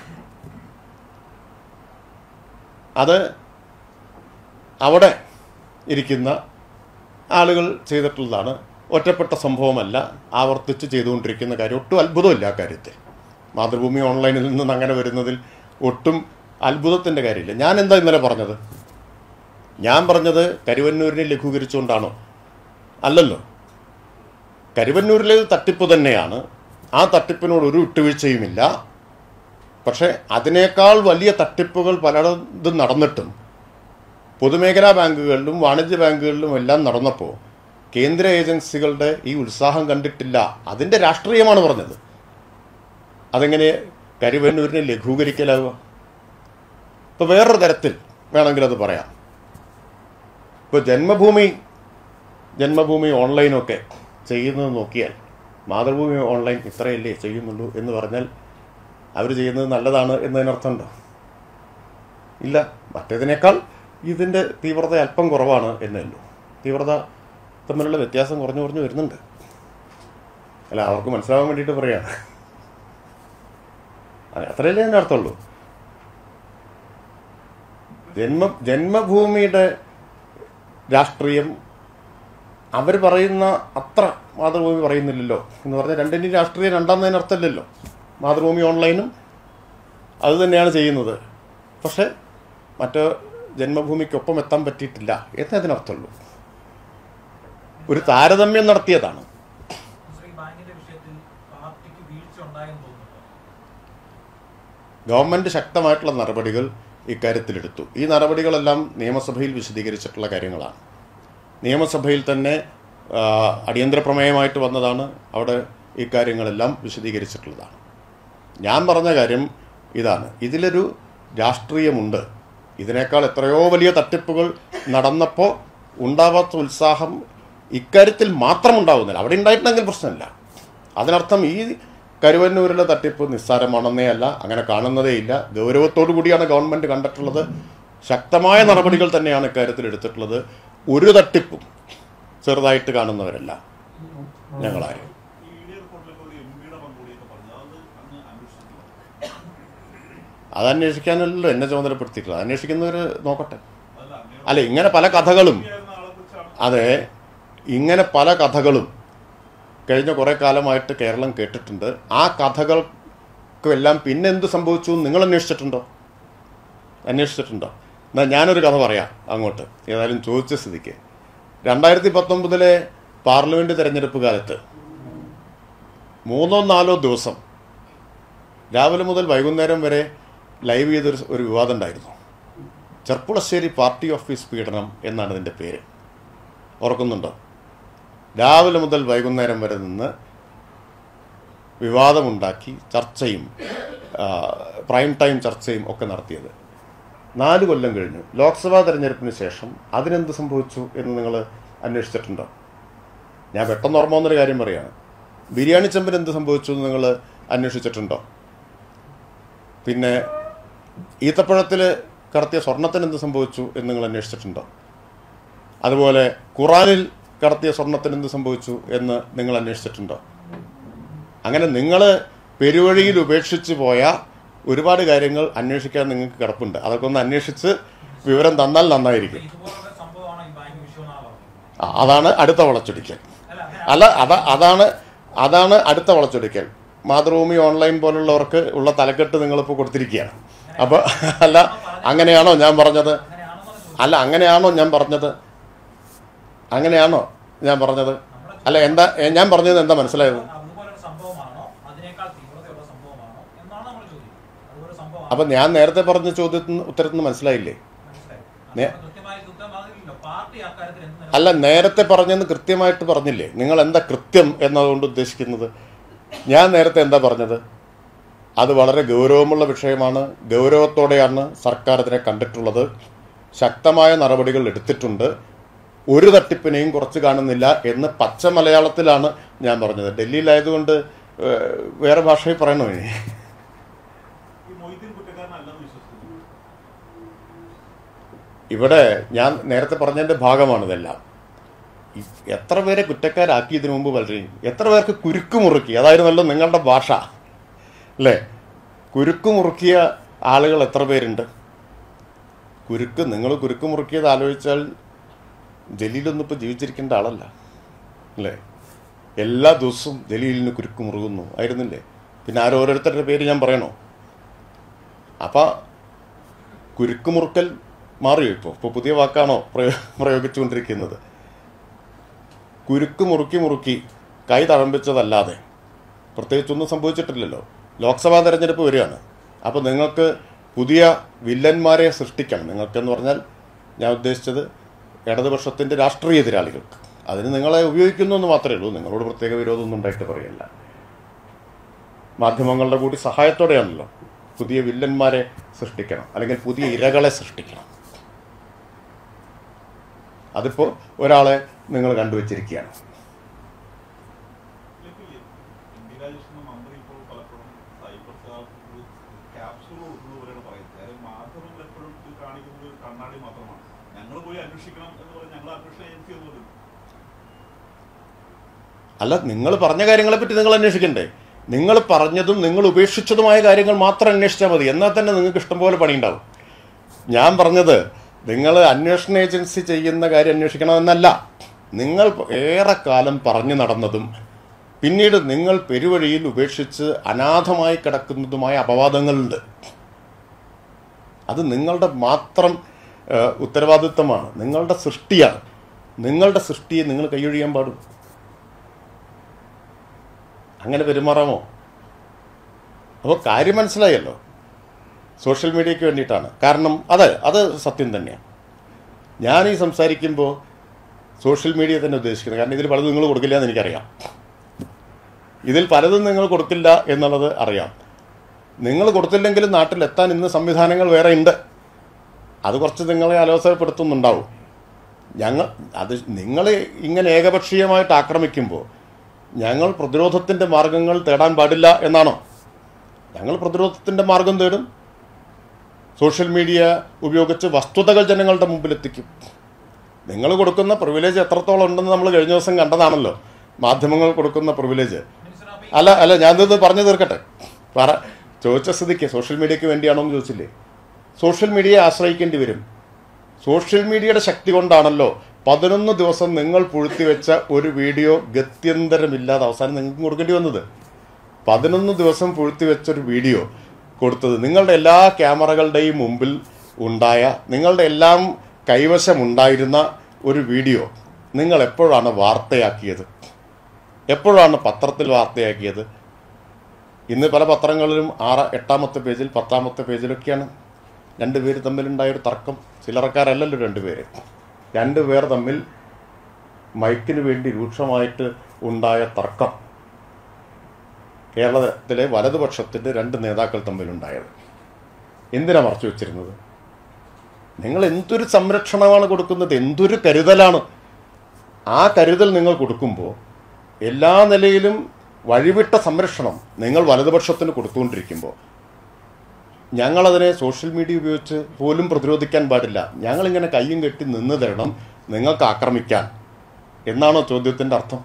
അത് അവിടെ ഇരിക്കുന്ന ആളുകൾ ചെയ്തിട്ടുള്ളതാണ് ഒറ്റപ്പെട്ട സംഭവമല്ല ആവർത്തിച്ച് ചെയ്തുകൊണ്ടിരിക്കുന്ന കാര്യം ഒട്ടും അത്ഭുതമില്ല ആ കാര്യത്തിൽ മാതൃഭൂമി ഓൺലൈനിൽ നിന്ന് അങ്ങനെ വരുന്നതിൽ ഒട്ടും അത്ഭുതത്തിൻ്റെ കാര്യമില്ല ഞാൻ എന്താ ഇന്നലെ പറഞ്ഞത് ഞാൻ പറഞ്ഞത് കരുവന്നൂരിനെ ലഘൂകരിച്ചുകൊണ്ടാണോ അല്ലല്ലോ കരുവന്നൂരിലെ തട്ടിപ്പ് തന്നെയാണ് ആ തട്ടിപ്പിനോട് ഒരു വിട്ടുവീഴ്ചയുമില്ല പക്ഷേ അതിനേക്കാൾ വലിയ തട്ടിപ്പുകൾ പലയിടത്തും നടന്നിട്ടും പൊതുമേഖലാ ബാങ്കുകളിലും വാണിജ്യ ബാങ്കുകളിലും എല്ലാം നടന്നപ്പോൾ കേന്ദ്ര ഏജൻസികളുടെ ഈ ഉത്സാഹം കണ്ടിട്ടില്ല അതിൻ്റെ രാഷ്ട്രീയമാണ് പറഞ്ഞത് അതെങ്ങനെ കരുവന്നൂരിനെ ലഘൂകരിക്കലാവുക ഇപ്പോൾ വേറൊരു തരത്തിൽ വേണമെങ്കിൽ അത് പറയാം ഇപ്പോൾ ജന്മഭൂമി ജന്മഭൂമി ഓൺലൈനൊക്കെ ചെയ്യുന്നത് നോക്കിയാൽ മാതൃഭൂമി ഓൺലൈൻ ഇത്രയല്ലേ ചെയ്യുന്നുള്ളൂ എന്ന് പറഞ്ഞാൽ അവർ ചെയ്യുന്നത് നല്ലതാണ് എന്നതിനർത്ഥമുണ്ടോ ഇല്ല മറ്റേതിനേക്കാൾ ഇതിൻ്റെ തീവ്രത അല്പം കുറവാണ് എന്നേ ഉള്ളൂ തീവ്രത തമ്മിലുള്ള വ്യത്യാസം കുറഞ്ഞു കുറഞ്ഞു വരുന്നുണ്ട് അല്ല അവർക്ക് മനസ്സിലാവാൻ വേണ്ടിയിട്ട് പറയാണ് അതെ, അത്രയല്ലേ അതിൻ്റെ അർത്ഥമുള്ളൂ ജന്മ ജന്മഭൂമിയുടെ രാഷ്ട്രീയം അവർ പറയുന്ന അത്ര മാതൃഭൂമി പറയുന്നില്ലല്ലോ എന്ന് പറഞ്ഞാൽ രണ്ടിൻ്റെയും രാഷ്ട്രീയം രണ്ടാമെന്നതിന് അർത്ഥമില്ലല്ലോ മാതൃഭൂമി ഓൺലൈനും അത് തന്നെയാണ് ചെയ്യുന്നത് പക്ഷേ മറ്റ് ജന്മഭൂമിക്കൊപ്പം എത്താൻ പറ്റിയിട്ടില്ല എന്നേ അതിനർത്ഥമുള്ളൂ ഒരു താരതമ്യം നടത്തിയതാണ് ശ്രീ ബാങ്കിന്റെ വിഷയത്തിൽ പാർട്ടിക്ക് വീഴ്ച ഉണ്ടായെന്ന് തോന്നുന്നുണ്ടോ ഗവൺമെൻറ് ശക്തമായിട്ടുള്ള നടപടികൾ ഇക്കാര്യത്തിലെടുത്തു ഈ നടപടികളെല്ലാം നിയമസഭയിൽ വിശദീകരിച്ചിട്ടുള്ള കാര്യങ്ങളാണ് നിയമസഭയിൽ തന്നെ ആ, അടിയന്തര പ്രമേയമായിട്ട് വന്നതാണ് അവിടെ ഈ കാര്യങ്ങളെല്ലാം വിശദീകരിച്ചിട്ടുള്ളതാണ് ഞാൻ പറഞ്ഞ കാര്യം ഇതാണ് ഇതിലൊരു രാഷ്ട്രീയമുണ്ട് ഇതിനേക്കാൾ എത്രയോ വലിയ തട്ടിപ്പുകൾ നടന്നപ്പോൾ ഉണ്ടാവാത്ത ഉത്സാഹം ഇക്കാര്യത്തിൽ മാത്രം ഉണ്ടാവുന്നില്ല അവിടെ ഉണ്ടായിട്ടുണ്ടെങ്കിൽ പ്രശ്നമില്ല അതിനർത്ഥം ഈ കരുവന്നൂരിലെ തട്ടിപ്പ് നിസ്സാരമാണെന്നേ അല്ല അങ്ങനെ കാണുന്നതേ ഇല്ല ഗൗരവത്തോടു കൂടിയാണ് ഗവൺമെൻറ് കണ്ടിട്ടുള്ളത് ശക്തമായ നടപടികൾ തന്നെയാണ് ഇക്കാര്യത്തിൽ എടുത്തിട്ടുള്ളത് ഒരു തട്ടിപ്പും ചെറുതായിട്ട് കാണുന്നവരല്ല ഞങ്ങളാരും ഈ ഇ ഡി റിപ്പോർട്ടിലൊക്കെ ഒരു എം പിയുടെ പങ്കുകൂടിയൊക്കെ പറഞ്ഞു അത് അങ്ങ് അന്വേഷിച്ചിട്ടില്ല അത് അന്വേഷിക്കാനല്ലോ എന്നെ ചുമതലപ്പെടുത്തിയിട്ടുള്ളത് അന്വേഷിക്കുന്നവർ നോക്കട്ടെ അതല്ല അങ്ങനെ അല്ല ഇങ്ങനെ പല കഥകളും ആയിരുന്ന ആളെ കുറിച്ചാണ് അതെ ഇങ്ങനെ പല കഥകളും കഴിഞ്ഞ കുറേ കാലമായിട്ട് കേരളം കേട്ടിട്ടുണ്ട് ആ കഥകൾക്കും എല്ലാം പിന്നെ എന്ത് സംഭവിച്ചു എന്ന് നിങ്ങൾ അന്വേഷിച്ചിട്ടുണ്ടോ അന്വേഷിച്ചിട്ടുണ്ടോ എന്നാൽ ഞാനൊരു കഥ പറയാം അങ്ങോട്ട് ഏതായാലും ചോദിച്ച സ്ഥിതിക്ക് രണ്ടായിരത്തി പത്തൊമ്പതിലെ പാർലമെൻറ്റ് തെരഞ്ഞെടുപ്പ് കാലത്ത് മൂന്നോ നാലോ ദിവസം രാവിലെ മുതൽ വൈകുന്നേരം വരെ ലൈവ് ചെയ്തൊരു ഒരു വിവാദം ഉണ്ടായിരുന്നു ചെർപ്പുളശ്ശേരി പാർട്ടി ഓഫീസ് പീഡനം എന്നാണ് ഇതിൻ്റെ പേര് ഓർക്കുന്നുണ്ടോ രാവിലെ മുതൽ വൈകുന്നേരം വരെ നിന്ന് വിവാദമുണ്ടാക്കി ചർച്ചയും ആ, പ്രൈം ടൈം ചർച്ചയും ഒക്കെ നടത്തിയത് നാല് കൊല്ലം കഴിഞ്ഞു ലോക്സഭാ തെരഞ്ഞെടുപ്പിന് ശേഷം അതിനെന്ത് സംഭവിച്ചു എന്ന് നിങ്ങൾ അന്വേഷിച്ചിട്ടുണ്ടോ ഞാൻ പെട്ടെന്ന് ഓർമ്മ വന്നൊരു കാര്യം പറയാണ് ബിരിയാണി ചെമ്പിന് എന്ത് സംഭവിച്ചു എന്ന് നിങ്ങൾ അന്വേഷിച്ചിട്ടുണ്ടോ പിന്നെ ഈത്തപ്പഴത്തിൽ കടത്തിയ സ്വർണത്തിന് എന്ത് സംഭവിച്ചു എന്ന് നിങ്ങൾ അന്വേഷിച്ചിട്ടുണ്ടോ അതുപോലെ ഖുറാനിൽ കടത്തിയ സ്വർണത്തിന് എന്ത് സംഭവിച്ചു എന്ന് നിങ്ങൾ അന്വേഷിച്ചിട്ടുണ്ടോ അങ്ങനെ നിങ്ങൾ പെരുവഴിയിൽ ഉപേക്ഷിച്ച് പോയ ഒരുപാട് കാര്യങ്ങൾ അന്വേഷിക്കാൻ നിങ്ങൾക്ക് കിടപ്പുണ്ട് അതൊക്കെ ഒന്ന് അന്വേഷിച്ച് വിവരം തന്നാൽ നന്നായിരിക്കും ഇതുപോലുള്ള സംഭവമാണ് ഈ ബാങ്ക് വിഷയം എന്നാണ് പറഞ്ഞത് ആ, അതാണ് അടുത്ത വളച്ചൊടിക്കൽ അല്ല അങ്ങനെ അല്ല അത അതാണ് അതാണ് അടുത്ത വളച്ചൊടിക്കൽ മാതൃഭൂമി ഓൺലൈൻ പോലുള്ളവർക്ക് ഉള്ള തലക്കെട്ട് നിങ്ങളിപ്പോൾ കൊടുത്തിരിക്കുകയാണ് അപ്പോൾ അല്ല അങ്ങനെയാണോ ഞാൻ പറഞ്ഞത് അങ്ങനെയാണെന്നാണ് ചോദിച്ചത് അല്ല അങ്ങനെയാണോ ഞാൻ പറഞ്ഞത് അങ്ങനെയാണോ ഞാൻ പറഞ്ഞത് അല്ല എന്താ ഏ, ഞാൻ പറഞ്ഞത് എന്താ മനസ്സിലായത് അതുപോലൊരു സംഭവമാണോ അതിനേക്കാൾ തീവ്രതയുള്ള സംഭവമാണോ എന്നാണ് നമ്മൾ ചോദിക്കുന്നത് അതുപോലെ സംഭവം അപ്പം ഞാൻ നേരത്തെ പറഞ്ഞ ചോദ്യത്തിന് ഉത്തരത്തിൽ നിന്ന് മനസ്സിലായില്ലേ മനസ്സിലായി നേ- അപ്പോൾ കൃത്യമായി കൃത്യമാകില്ലല്ലോ പാർട്ടി അക്കാര്യത്തിൽ എന്ത് നിലപാട് അല്ല നേരത്തെ പറഞ്ഞെന്ന് കൃത്യമായിട്ട് പറഞ്ഞില്ലേ നിങ്ങൾ എന്താ കൃത്യം എന്നതുകൊണ്ട് ഉദ്ദേശിക്കുന്നത് ഞാൻ നേരത്തെ എന്താ പറഞ്ഞത് അത് വളരെ ഗൗരവമുള്ള വിഷയമാണ് ഗൗരവത്തോടെയാണ് സർക്കാർ ഇതിനെ കണ്ടിട്ടുള്ളത് ശക്തമായ നടപടികൾ എടുത്തിട്ടുണ്ട് ഒരു തട്ടിപ്പിനെയും കുറച്ച് കാണുന്നില്ല എന്ന് പച്ച മലയാളത്തിലാണ് ഞാൻ പറഞ്ഞത് ഡൽഹിയിലായതുകൊണ്ട് ഏഹ്, വേറെ ഭാഷയിൽ പറയണോ ഇനി ഈ മൊയ്തീൻ കുറ്റക്കാരനല്ലെന്ന് വിശ്വസിക്കുന്നു ഇവിടെ ഞാൻ നേരത്തെ പറഞ്ഞതിൻ്റെ ഭാഗമാണ് ഇതെല്ലാം ഈ എത്ര പേരെ കുറ്റക്കാരാക്കി ഇതിനു മുമ്പ് പലരെയും എത്ര പേർക്ക് കുരുക്ക് മുറുക്കി അതായിരുന്നല്ലോ നിങ്ങളുടെ ഭാഷ അല്ലേ കുരുക്ക് മുറുക്കിയ ആളുകൾ എത്ര പേരുണ്ട് കുരുക്ക് നിങ്ങൾ കുരുക്ക് മുറുക്കിയത് ആലോചിച്ചാൽ ജലീലൊന്നും ഇപ്പോൾ ജീവിച്ചിരിക്കേണ്ട ആളല്ല അല്ലേ എല്ലാ ദിവസവും ജലീലിന് കുരുക്ക് മുറുകുന്നു ആയിരുന്നില്ലേ പിന്നെ ആരോരോരുത്തരുടെ പേര് ഞാൻ പറയണോ അപ്പം കുരുക്ക് മുറുക്കൽ മാറിയോ ഇപ്പോൾ ഇപ്പോൾ പുതിയ വാക്കാണോ പ്രയോ പ്രയോഗിച്ചുകൊണ്ടിരിക്കുന്നത് കുരുക്ക് മുറുക്കി മുറുക്കി കൈ തഴമ്പിച്ചതല്ലാതെ പ്രത്യേകിച്ചൊന്നും സംഭവിച്ചിട്ടില്ലല്ലോ ലോക്സഭാ തെരഞ്ഞെടുപ്പ് വരികയാണ് അപ്പോൾ നിങ്ങൾക്ക് പുതിയ വില്ലന്മാരെ സൃഷ്ടിക്കണം നിങ്ങൾക്കെന്ന് പറഞ്ഞാൽ ഞാൻ ഉദ്ദേശിച്ചത് ഇടതുപക്ഷത്തിൻ്റെ രാഷ്ട്രീയ എതിരാളികൾക്ക് അതിന് നിങ്ങളെ ഉപയോഗിക്കുന്നു എന്ന് മാത്രമേ ഉള്ളൂ നിങ്ങളോട് പ്രത്യേക വിരോധമൊന്നും ഉണ്ടായിട്ട് പറയല്ല മാധ്യമങ്ങളുടെ കൂടി സഹായത്തോടെയാണല്ലോ പുതിയ വില്ലന്മാരെ സൃഷ്ടിക്കണം അല്ലെങ്കിൽ പുതിയ ഇരകളെ സൃഷ്ടിക്കണം അതിപ്പോൾ ഒരാളെ നിങ്ങൾ കണ്ടുവച്ചിരിക്കുകയാണ് ഇല്ലെങ്കിൽ എം പി രാജേഷ് എന്ന മന്ത്രി ഇപ്പോൾ പലപ്പോഴും സൈബർ ക്യാപ്സൂൾ കൊടുക്കുന്നത് പോലെയാണ് പറയുന്നത് കാര്യം മാധ്യമങ്ങൾ എപ്പോഴും ഇത് കാണിക്കുന്നത് ഒരു കണ്ണാടി മാത്രമാണ് ഞങ്ങൾ പോയി അന്വേഷിക്കണം എന്ന് പറഞ്ഞ് ഞങ്ങൾ അന്വേഷണ ഏജൻസി എന്ന് പറയും അല്ല നിങ്ങൾ പറഞ്ഞ കാര്യങ്ങളെ പറ്റി നിങ്ങൾ അന്വേഷിക്കണ്ടേ നിങ്ങൾ പറഞ്ഞതും നിങ്ങൾ ഉപേക്ഷിച്ചതുമായ കാര്യങ്ങൾ മാത്രം അന്വേഷിച്ചാൽ മതി എന്നാൽ തന്നെ നിങ്ങൾക്ക് ഇഷ്ടംപോലെ പണിയുണ്ടാവും ഞാൻ പറഞ്ഞത് നിങ്ങൾ അന്വേഷണ ഏജൻസി ചെയ്യുന്ന കാര്യം അന്വേഷിക്കണമെന്നല്ല നിങ്ങൾ ഏറെക്കാലം പറഞ്ഞു നടന്നതും പിന്നീട് നിങ്ങൾ പെരുവഴിയിൽ ഉപേക്ഷിച്ച് അനാഥമായി കിടക്കുന്നതുമായ അപവാദങ്ങളുണ്ട് അത് നിങ്ങളുടെ മാത്രം ആ, ഉത്തരവാദിത്തമാണ് നിങ്ങളുടെ സൃഷ്ടിയാണ് നിങ്ങളുടെ സൃഷ്ടിയെ നിങ്ങൾ കൈയൊഴിയാൻ പാടും അങ്ങനെ പെരുമാറാമോ അപ്പോൾ കാര്യം മനസ്സിലായല്ലോ സോഷ്യൽ മീഡിയയ്ക്ക് വേണ്ടിയിട്ടാണ് കാരണം അത് അത് സത്യം തന്നെയാണ് ഞാൻ ഈ സംസാരിക്കുമ്പോൾ സോഷ്യൽ മീഡിയ തന്നെ ഉദ്ദേശിക്കുന്നത് കാരണം ഇതിൽ പലതും നിങ്ങൾ കൊടുക്കില്ല എന്ന് എനിക്കറിയാം ഇതിൽ പലതും നിങ്ങൾ കൊടുക്കില്ല എന്നുള്ളത് അറിയാം നിങ്ങൾ കൊടുത്തില്ലെങ്കിലും നാട്ടിലെത്താൻ ഇന്ന് സംവിധാനങ്ങൾ വേറെ ഉണ്ട് അത് കുറച്ച് നിങ്ങളെ അലോസരപ്പെടുത്തുന്നുണ്ടാവും ഞങ്ങൾ അത് നിങ്ങൾ ഇങ്ങനെ ഏകപക്ഷീയമായിട്ട് ആക്രമിക്കുമ്പോൾ ഞങ്ങൾ പ്രതിരോധത്തിൻ്റെ മാർഗങ്ങൾ തേടാൻ പാടില്ല എന്നാണോ ഞങ്ങൾ പ്രതിരോധത്തിൻ്റെ മാർഗം തേടും സോഷ്യൽ മീഡിയ ഉപയോഗിച്ച് വസ്തുതകൾ ജനങ്ങളുടെ മുമ്പിൽ എത്തിക്കും നിങ്ങൾ കൊടുക്കുന്ന പ്രിവിലേജ് എത്രത്തോളം ഉണ്ടെന്ന് നമ്മൾ കഴിഞ്ഞ ദിവസം കണ്ടതാണല്ലോ മാധ്യമങ്ങൾ കൊടുക്കുന്ന പ്രിവിലേജ് മിനിസ്റ്റർ അപ്പൊ ഈ അല്ല അല്ല ഞാനിത് പറഞ്ഞു തീർക്കട്ടെ പറ ചോദിച്ച സ്ഥിതിക്ക് സോഷ്യൽ മീഡിയയ്ക്ക് വേണ്ടിയാണോ എന്ന് ചോദിച്ചില്ലേ സോഷ്യൽ മീഡിയയെ ആശ്രയിക്കേണ്ടി വരും സോഷ്യൽ മീഡിയയുടെ ശക്തി കൊണ്ടാണല്ലോ പതിനൊന്ന് ദിവസം നിങ്ങൾ പുഴുത്തിവെച്ച ഒരു വീഡിയോ ഗത്യന്തരമില്ലാതെ അവസാനം നിങ്ങൾക്ക് കൊടുക്കേണ്ടി വന്നത് പതിനൊന്ന് ദിവസം പുഴുത്തിവെച്ച ഒരു വീഡിയോ കൊടുത്തത് നിങ്ങളുടെ എല്ലാ ക്യാമറകളുടെയും മുമ്പിൽ ഉണ്ടായ നിങ്ങളുടെ എല്ലാം കൈവശമുണ്ടായിരുന്ന ഒരു വീഡിയോ നിങ്ങൾ എപ്പോഴാണ് വാർത്തയാക്കിയത് എപ്പോഴാണ് പത്രത്തിൽ വാർത്തയാക്കിയത് ഇന്ന് പല പത്രങ്ങളിലും ആറ് എട്ടാമത്തെ പേജിൽ പത്താമത്തെ പേജിലൊക്കെയാണ് രണ്ടുപേര് തമ്മിലുണ്ടായ ഒരു തർക്കം ചില്ലറക്കാരല്ലല്ലോ രണ്ടുപേര് രണ്ടുപേർ തമ്മിൽ മൈക്കിന് വേണ്ടി രൂക്ഷമായിട്ട് ഉണ്ടായ തർക്കം കേരളത്തിലെ വലതുപക്ഷത്തിൻ്റെ രണ്ട് നേതാക്കൾ തമ്മിലുണ്ടായത് എന്തിനാ മറച്ചു വെച്ചിരുന്നത് നിങ്ങൾ എന്തൊരു സംരക്ഷണമാണ് കൊടുക്കുന്നത് എന്തൊരു കരുതലാണ് ആ കരുതൽ നിങ്ങൾ കൊടുക്കുമ്പോൾ എല്ലാ നിലയിലും വഴിവിട്ട സംരക്ഷണം നിങ്ങൾ വലതുപക്ഷത്തിന് കൊടുത്തുകൊണ്ടിരിക്കുമ്പോൾ ഞങ്ങളതിനെ സോഷ്യൽ മീഡിയ ഉപയോഗിച്ച് പോലും പ്രതിരോധിക്കാൻ പാടില്ല ഞങ്ങളിങ്ങനെ കയ്യും കെട്ടി നിന്ന് തരണം നിങ്ങൾക്ക് ആക്രമിക്കാൻ എന്നാണോ ചോദ്യത്തിൻ്റെ അർത്ഥം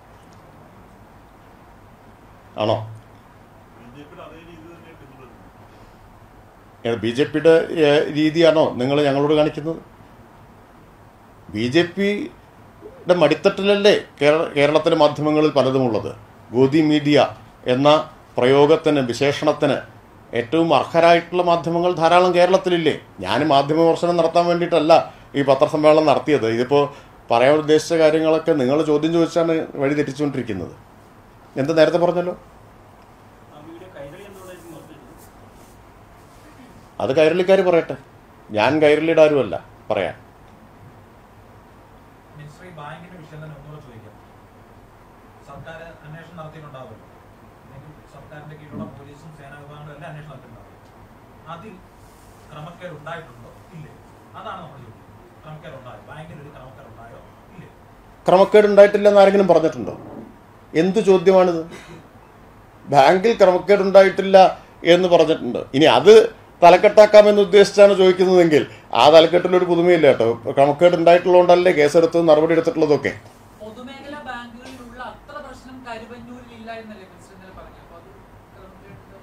ആണോ ബി ജെ പിയുടെ അതേ രീതി തന്നെ പിന്തുടരുന്നു ബി ജെ പിയുടെ രീതിയാണോ നിങ്ങൾ ഞങ്ങളോട് കാണിക്കുന്നത് ബി ജെ പിയുടെ മടിത്തട്ടിലല്ലേ കേരള കേരളത്തിലെ മാധ്യമങ്ങളിൽ പലതുമുള്ളത് ഗോദി മീഡിയ എന്ന പ്രയോഗത്തിന് വിശേഷണത്തിന് ഏറ്റവും അർഹരായിട്ടുള്ള മാധ്യമങ്ങൾ ധാരാളം കേരളത്തിലില്ലേ ഞാൻ മാധ്യമ വിമർശനം നടത്താൻ വേണ്ടിയിട്ടല്ല ഈ പത്രസമ്മേളനം നടത്തിയത് ഇതിപ്പോൾ പറയാൻ ഉദ്ദേശിച്ച കാര്യങ്ങളൊക്കെ നിങ്ങൾ ചോദ്യം ചോദിച്ചാണ് വഴി തെറ്റിച്ചുകൊണ്ടിരിക്കുന്നത് എന്ത് നേരത്തെ പറഞ്ഞല്ലോ ആ വീഡിയോ കൈരളി എന്തുകൊണ്ടായിരിക്കും നിർത്തിയിട്ടത് അത് കൈരളിക്കാർ പറയട്ടെ ഞാൻ കൈരളിയുടെ ആരുമല്ല പറയാൻ മിനിസ്ട്രി ബാങ്കിന്റെ വിഷയം തന്നെ ഒന്നുകൂടെ ചോദിക്കാം സർക്കാർ അന്വേഷണം നടത്തിയിട്ടുണ്ടാവുമല്ലോ അല്ലെങ്കിൽ സർക്കാരിന്റെ കീഴിലുള്ള പോലീസും സേനാ വിഭാഗങ്ങളും എല്ലാം അന്വേഷണം നടത്തിയിട്ടുണ്ടാവും അതിൽ ക്രമക്കേട് ഉണ്ടായിട്ടുണ്ടോ ഇല്ലേ അതാണ് നമ്മൾ ചോദിക്കുന്നത് ക്രമക്കേട് ഉണ്ടായോ ബാങ്കിൽ ഒരു ക്രമക്കേട് ഉണ്ടായോ ഇല്ലേ ക്രമക്കേട് ഉണ്ടായിട്ടില്ലെന്ന് ആരെങ്കിലും പറഞ്ഞിട്ടുണ്ടോ എന്തു ചോദ്യമാണിത് ബാങ്കിൽ ക്രമക്കേട് ഉണ്ടായിട്ടില്ല എന്ന് പറഞ്ഞിട്ടുണ്ട് ഇനി അത് തലക്കെട്ടാക്കാമെന്ന് ഉദ്ദേശിച്ചാണ് ചോദിക്കുന്നതെങ്കിൽ ആ തലക്കെട്ടിലൊരു പുതുമയില്ല കേട്ടോ ക്രമക്കേട് ഉണ്ടായിട്ടുള്ളതുകൊണ്ടല്ലേ കേസെടുത്ത് നടപടി എടുത്തിട്ടുള്ളതൊക്കെ പൊതുമേഖലാ ബാങ്കുകളിലുള്ള അത്ര പ്രശ്നം കരുവന്നൂരിൽ ഇല്ല എന്നല്ലേ മിനിസ്റ്റർ ഇന്നലെ പറഞ്ഞു അപ്പൊ അത് ക്രമക്കേട്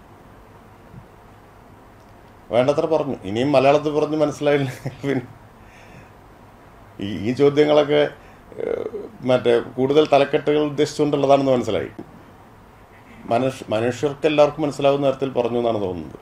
വേണ്ടത്ര പറഞ്ഞു ഇനിയും മലയാളത്തിൽ പറഞ്ഞ് മനസ്സിലായില്ല പിന്നെ ഈ ഈ ചോദ്യങ്ങളൊക്കെ ഏഹ്, മറ്റേ കൂടുതൽ തലക്കെട്ടുകൾ ഉദ്ദേശിച്ചുകൊണ്ടുള്ളതാണെന്ന് മനസ്സിലായി മനുഷ്യ മനുഷ്യർക്ക് എല്ലാവർക്കും മനസ്സിലാവുന്ന തരത്തിൽ പറഞ്ഞു എന്നാണ് തോന്നുന്നത്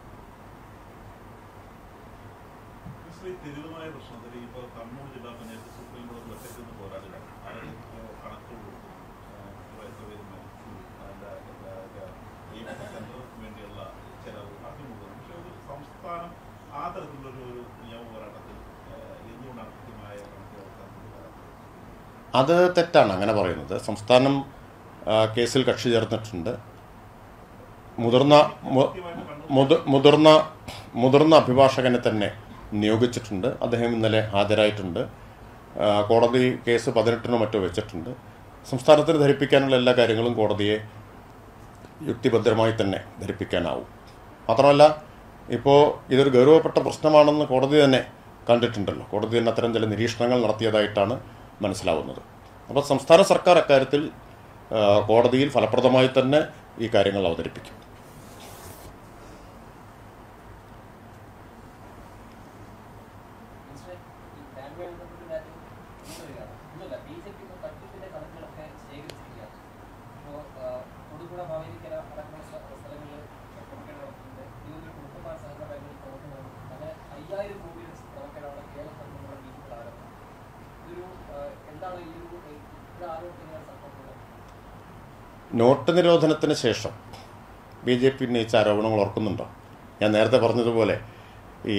ശ്രീ തിരുവുമായ പ്രശ്നത്തിൽ ഇപ്പോൾ കണ്ണൂർ ജില്ലാ പഞ്ചായത്ത് സുപ്രീം കോടതി ഒറ്റയ്ക്ക് നിന്ന് പോരാടുകയാണ് അവർ കണക്ക് കൊടുത്തു ഏഹ്, എത്ര പേര് മരിച്ചു അതിൻ്റെ ഈ സെന്ററിന് വേണ്ടിയുള്ള ചെലവ് അത് മുഴുവൻ പക്ഷെ ഒരു സംസ്ഥാനം ആ തരത്തിലുള്ളൊരു ഒരു നിയമ പോരാട്ടത്തിൽ ഏഹ്, എന്തുകൊണ്ടാണ് കൃത്യമായ കണക്ക് കൊടുക്കാൻ വരാത്തത് അത് തെറ്റാണ് അങ്ങനെ പറയുന്നത് സംസ്ഥാനം ആ, കേസിൽ കക്ഷി ചേർന്നിട്ടുണ്ട് മുതിർന്ന മു- മുത- മുതിർന്ന മുതിർന്ന അഭിഭാഷകനെ തന്നെ നിയോഗിച്ചിട്ടുണ്ട് അദ്ദേഹം ഇന്നലെ ഹാജരായിട്ടുണ്ട് ആ, കോടതി കേസ് പതിനെട്ടിനോ മറ്റോ വെച്ചിട്ടുണ്ട് സംസ്ഥാനത്തിന് ധരിപ്പിക്കാനുള്ള എല്ലാ കാര്യങ്ങളും കോടതിയെ യുക്തിഭദ്രമായി തന്നെ ധരിപ്പിക്കാനാവും മാത്രമല്ല ഇപ്പോൾ ഇതൊരു ഗൗരവപ്പെട്ട പ്രശ്നമാണെന്ന് കോടതി തന്നെ കണ്ടിട്ടുണ്ടല്ലോ കോടതി തന്നെ അത്തരം ചില നിരീക്ഷണങ്ങൾ നടത്തിയതായിട്ടാണ് മനസ്സിലാവുന്നത് അപ്പോൾ സംസ്ഥാന സർക്കാർ അക്കാര്യത്തിൽ ആ, കോടതിയിൽ ഫലപ്രദമായി തന്നെ ഈ കാര്യങ്ങൾ അവതരിപ്പിക്കും മിനിസ്റ്ററെ, ഈ ബാങ്കുമായി ബന്ധപ്പെട്ട കാര്യം ഒന്നുമില്ലാണ്. ഒന്നുമില്ല. ബി ജെ പി ഇപ്പോൾ തട്ടിപ്പിന്റെ കണക്കുകളൊക്കെ ശേഖരിച്ചിരിക്കുകയാണ്. ഇപ്പോൾ, ആ, തൊടുപുഴ, മാവേലിക്കര അടക്കമുള്ള സ്ഥ- സ്ഥലങ്ങളിൽ ക്രമക്കേട് നടക്കുന്നുണ്ട്. തിരുവനന്തപുരം കുറുപ്പന്മാർ സഹകരണ ബാങ്കിൽ പ്രവർത്തനം നടക്കുന്നു. അങ്ങനെ അയ്യായിരം കോടിയുടെ ക്രമക്കേടാണ് കേരളത്തിൽ നിന്നുള്ള ബി ജെ പി ആരോപണം ഇതൊരു ആ, എന്താണ് ഈ ഒരു ഇത് ആരോപണത്തിന് സംഭവമുള്ളത് നോട്ട് നിരോധനത്തിന് ശേഷം ബി ജെ പി ഉന്നയിച്ച ആരോപണങ്ങൾ ഓർക്കുന്നുണ്ടോ ഞാൻ നേരത്തെ പറഞ്ഞതുപോലെ ഈ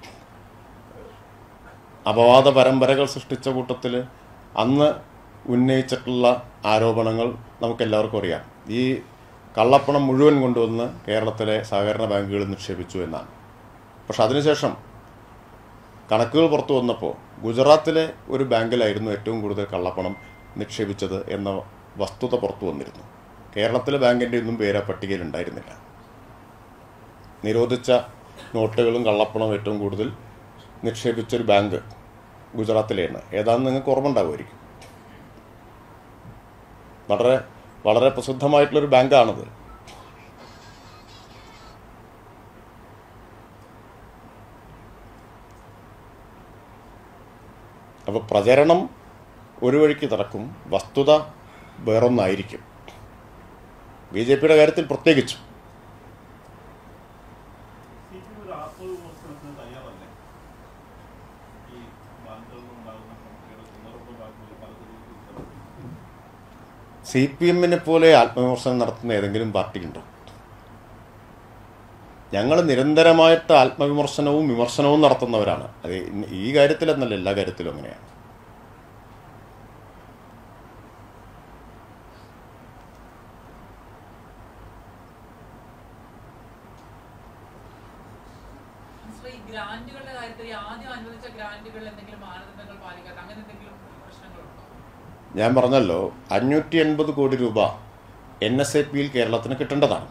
അപവാദ പരമ്പരകൾ സൃഷ്ടിച്ച കൂട്ടത്തിൽ അന്ന് ഉന്നയിച്ചിട്ടുള്ള ആരോപണങ്ങൾ നമുക്കെല്ലാവർക്കും അറിയാം ഈ കള്ളപ്പണം മുഴുവൻ കൊണ്ടുവന്ന് കേരളത്തിലെ സഹകരണ ബാങ്കുകളിൽ നിക്ഷേപിച്ചു എന്നാണ് പക്ഷെ അതിനുശേഷം കണക്കുകൾ പുറത്തു വന്നപ്പോൾ ഗുജറാത്തിലെ ഒരു ബാങ്കിലായിരുന്നു ഏറ്റവും കൂടുതൽ കള്ളപ്പണം നിക്ഷേപിച്ചത് എന്ന വസ്തുത പുറത്തു വന്നിരുന്നു കേരളത്തിലെ ബാങ്കിൻ്റെ ഒന്നും പേര് ആ പട്ടികയിൽ ഉണ്ടായിരുന്നില്ല നിരോധിച്ച നോട്ടുകളും കള്ളപ്പണവും ഏറ്റവും കൂടുതൽ നിക്ഷേപിച്ചൊരു ബാങ്ക് ഗുജറാത്തിലെയാണ് ഏതാണെന്ന് നിങ്ങൾക്ക് ഓർമ്മ ഉണ്ടാവുമായിരിക്കും വളരെ വളരെ പ്രസിദ്ധമായിട്ടുള്ളൊരു ബാങ്കാണത് അപ്പോൾ പ്രചരണം ഒരു വഴിക്ക് നടക്കും വസ്തുത വേറൊന്നായിരിക്കും ബി ജെ പിയുടെ കാര്യത്തിൽ പ്രത്യേകിച്ചും സി പി ഒരു ആത്മവിമർശനത്തിന് തയ്യാറല്ലേ ഈ ബാങ്കുകളിൽ നിന്നുണ്ടാകുന്ന ക്രമക്കേട് കുന്നറുമ്പ് ബാങ്കുകൾ പലതരം സി പി എമ്മിനെ പോലെ ആത്മവിമർശനം നടത്തുന്ന ഏതെങ്കിലും പാർട്ടിയുണ്ടോ ഞങ്ങൾ നിരന്തരമായിട്ട് ആത്മവിമർശനവും വിമർശനവും നടത്തുന്നവരാണ് അത് ഇന്ന് ഈ കാര്യത്തിലെന്നല്ല എല്ലാ കാര്യത്തിലും അങ്ങനെയാണ് മിനിസ്റ്റർ ഈ ഗ്രാന്റുകളുടെ കാര്യത്തിൽ ഈ ആദ്യം അനുവദിച്ച ഗ്രാന്റുകളിൽ എന്തെങ്കിലും മാനദണ്ഡങ്ങൾ പാലിക്കാത്ത അങ്ങനെ എന്തെങ്കിലും പ്രശ്നങ്ങളുണ്ടോ ഞാൻ പറഞ്ഞല്ലോ അഞ്ഞൂറ്റി എൺപത് കോടി രൂപ എൻ എസ് എ പിയിൽ കേരളത്തിന് കിട്ടേണ്ടതാണ്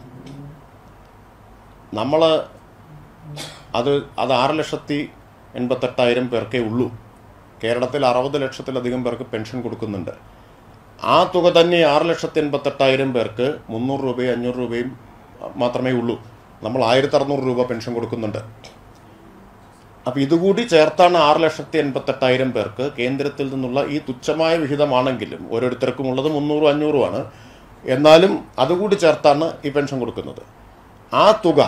നമ്മൾ അത് അത് ആറ് ലക്ഷത്തി എൺപത്തെട്ടായിരം പേർക്കേ ഉള്ളൂ കേരളത്തിൽ അറുപത് ലക്ഷത്തിലധികം പേർക്ക് പെൻഷൻ കൊടുക്കുന്നുണ്ട് ആ തുക തന്നെ ആറ് ലക്ഷത്തി എൺപത്തെട്ടായിരം പേർക്ക് മുന്നൂറ് രൂപയും അഞ്ഞൂറ് രൂപയും മാത്രമേ ഉള്ളൂ നമ്മൾ ആയിരത്തി അറുന്നൂറ് രൂപ പെൻഷൻ കൊടുക്കുന്നുണ്ട് അപ്പോൾ ഇതുകൂടി ചേർത്താണ് ആറ് ലക്ഷത്തി എൺപത്തെട്ടായിരം പേർക്ക് കേന്ദ്രത്തിൽ നിന്നുള്ള ഈ തുച്ഛമായ വിഹിതമാണെങ്കിലും ഓരോരുത്തർക്കും ഉള്ളത് മുന്നൂറും അഞ്ഞൂറുമാണ് എന്നാലും അതുകൂടി ചേർത്താണ് ഈ പെൻഷൻ കൊടുക്കുന്നത് ആ തുക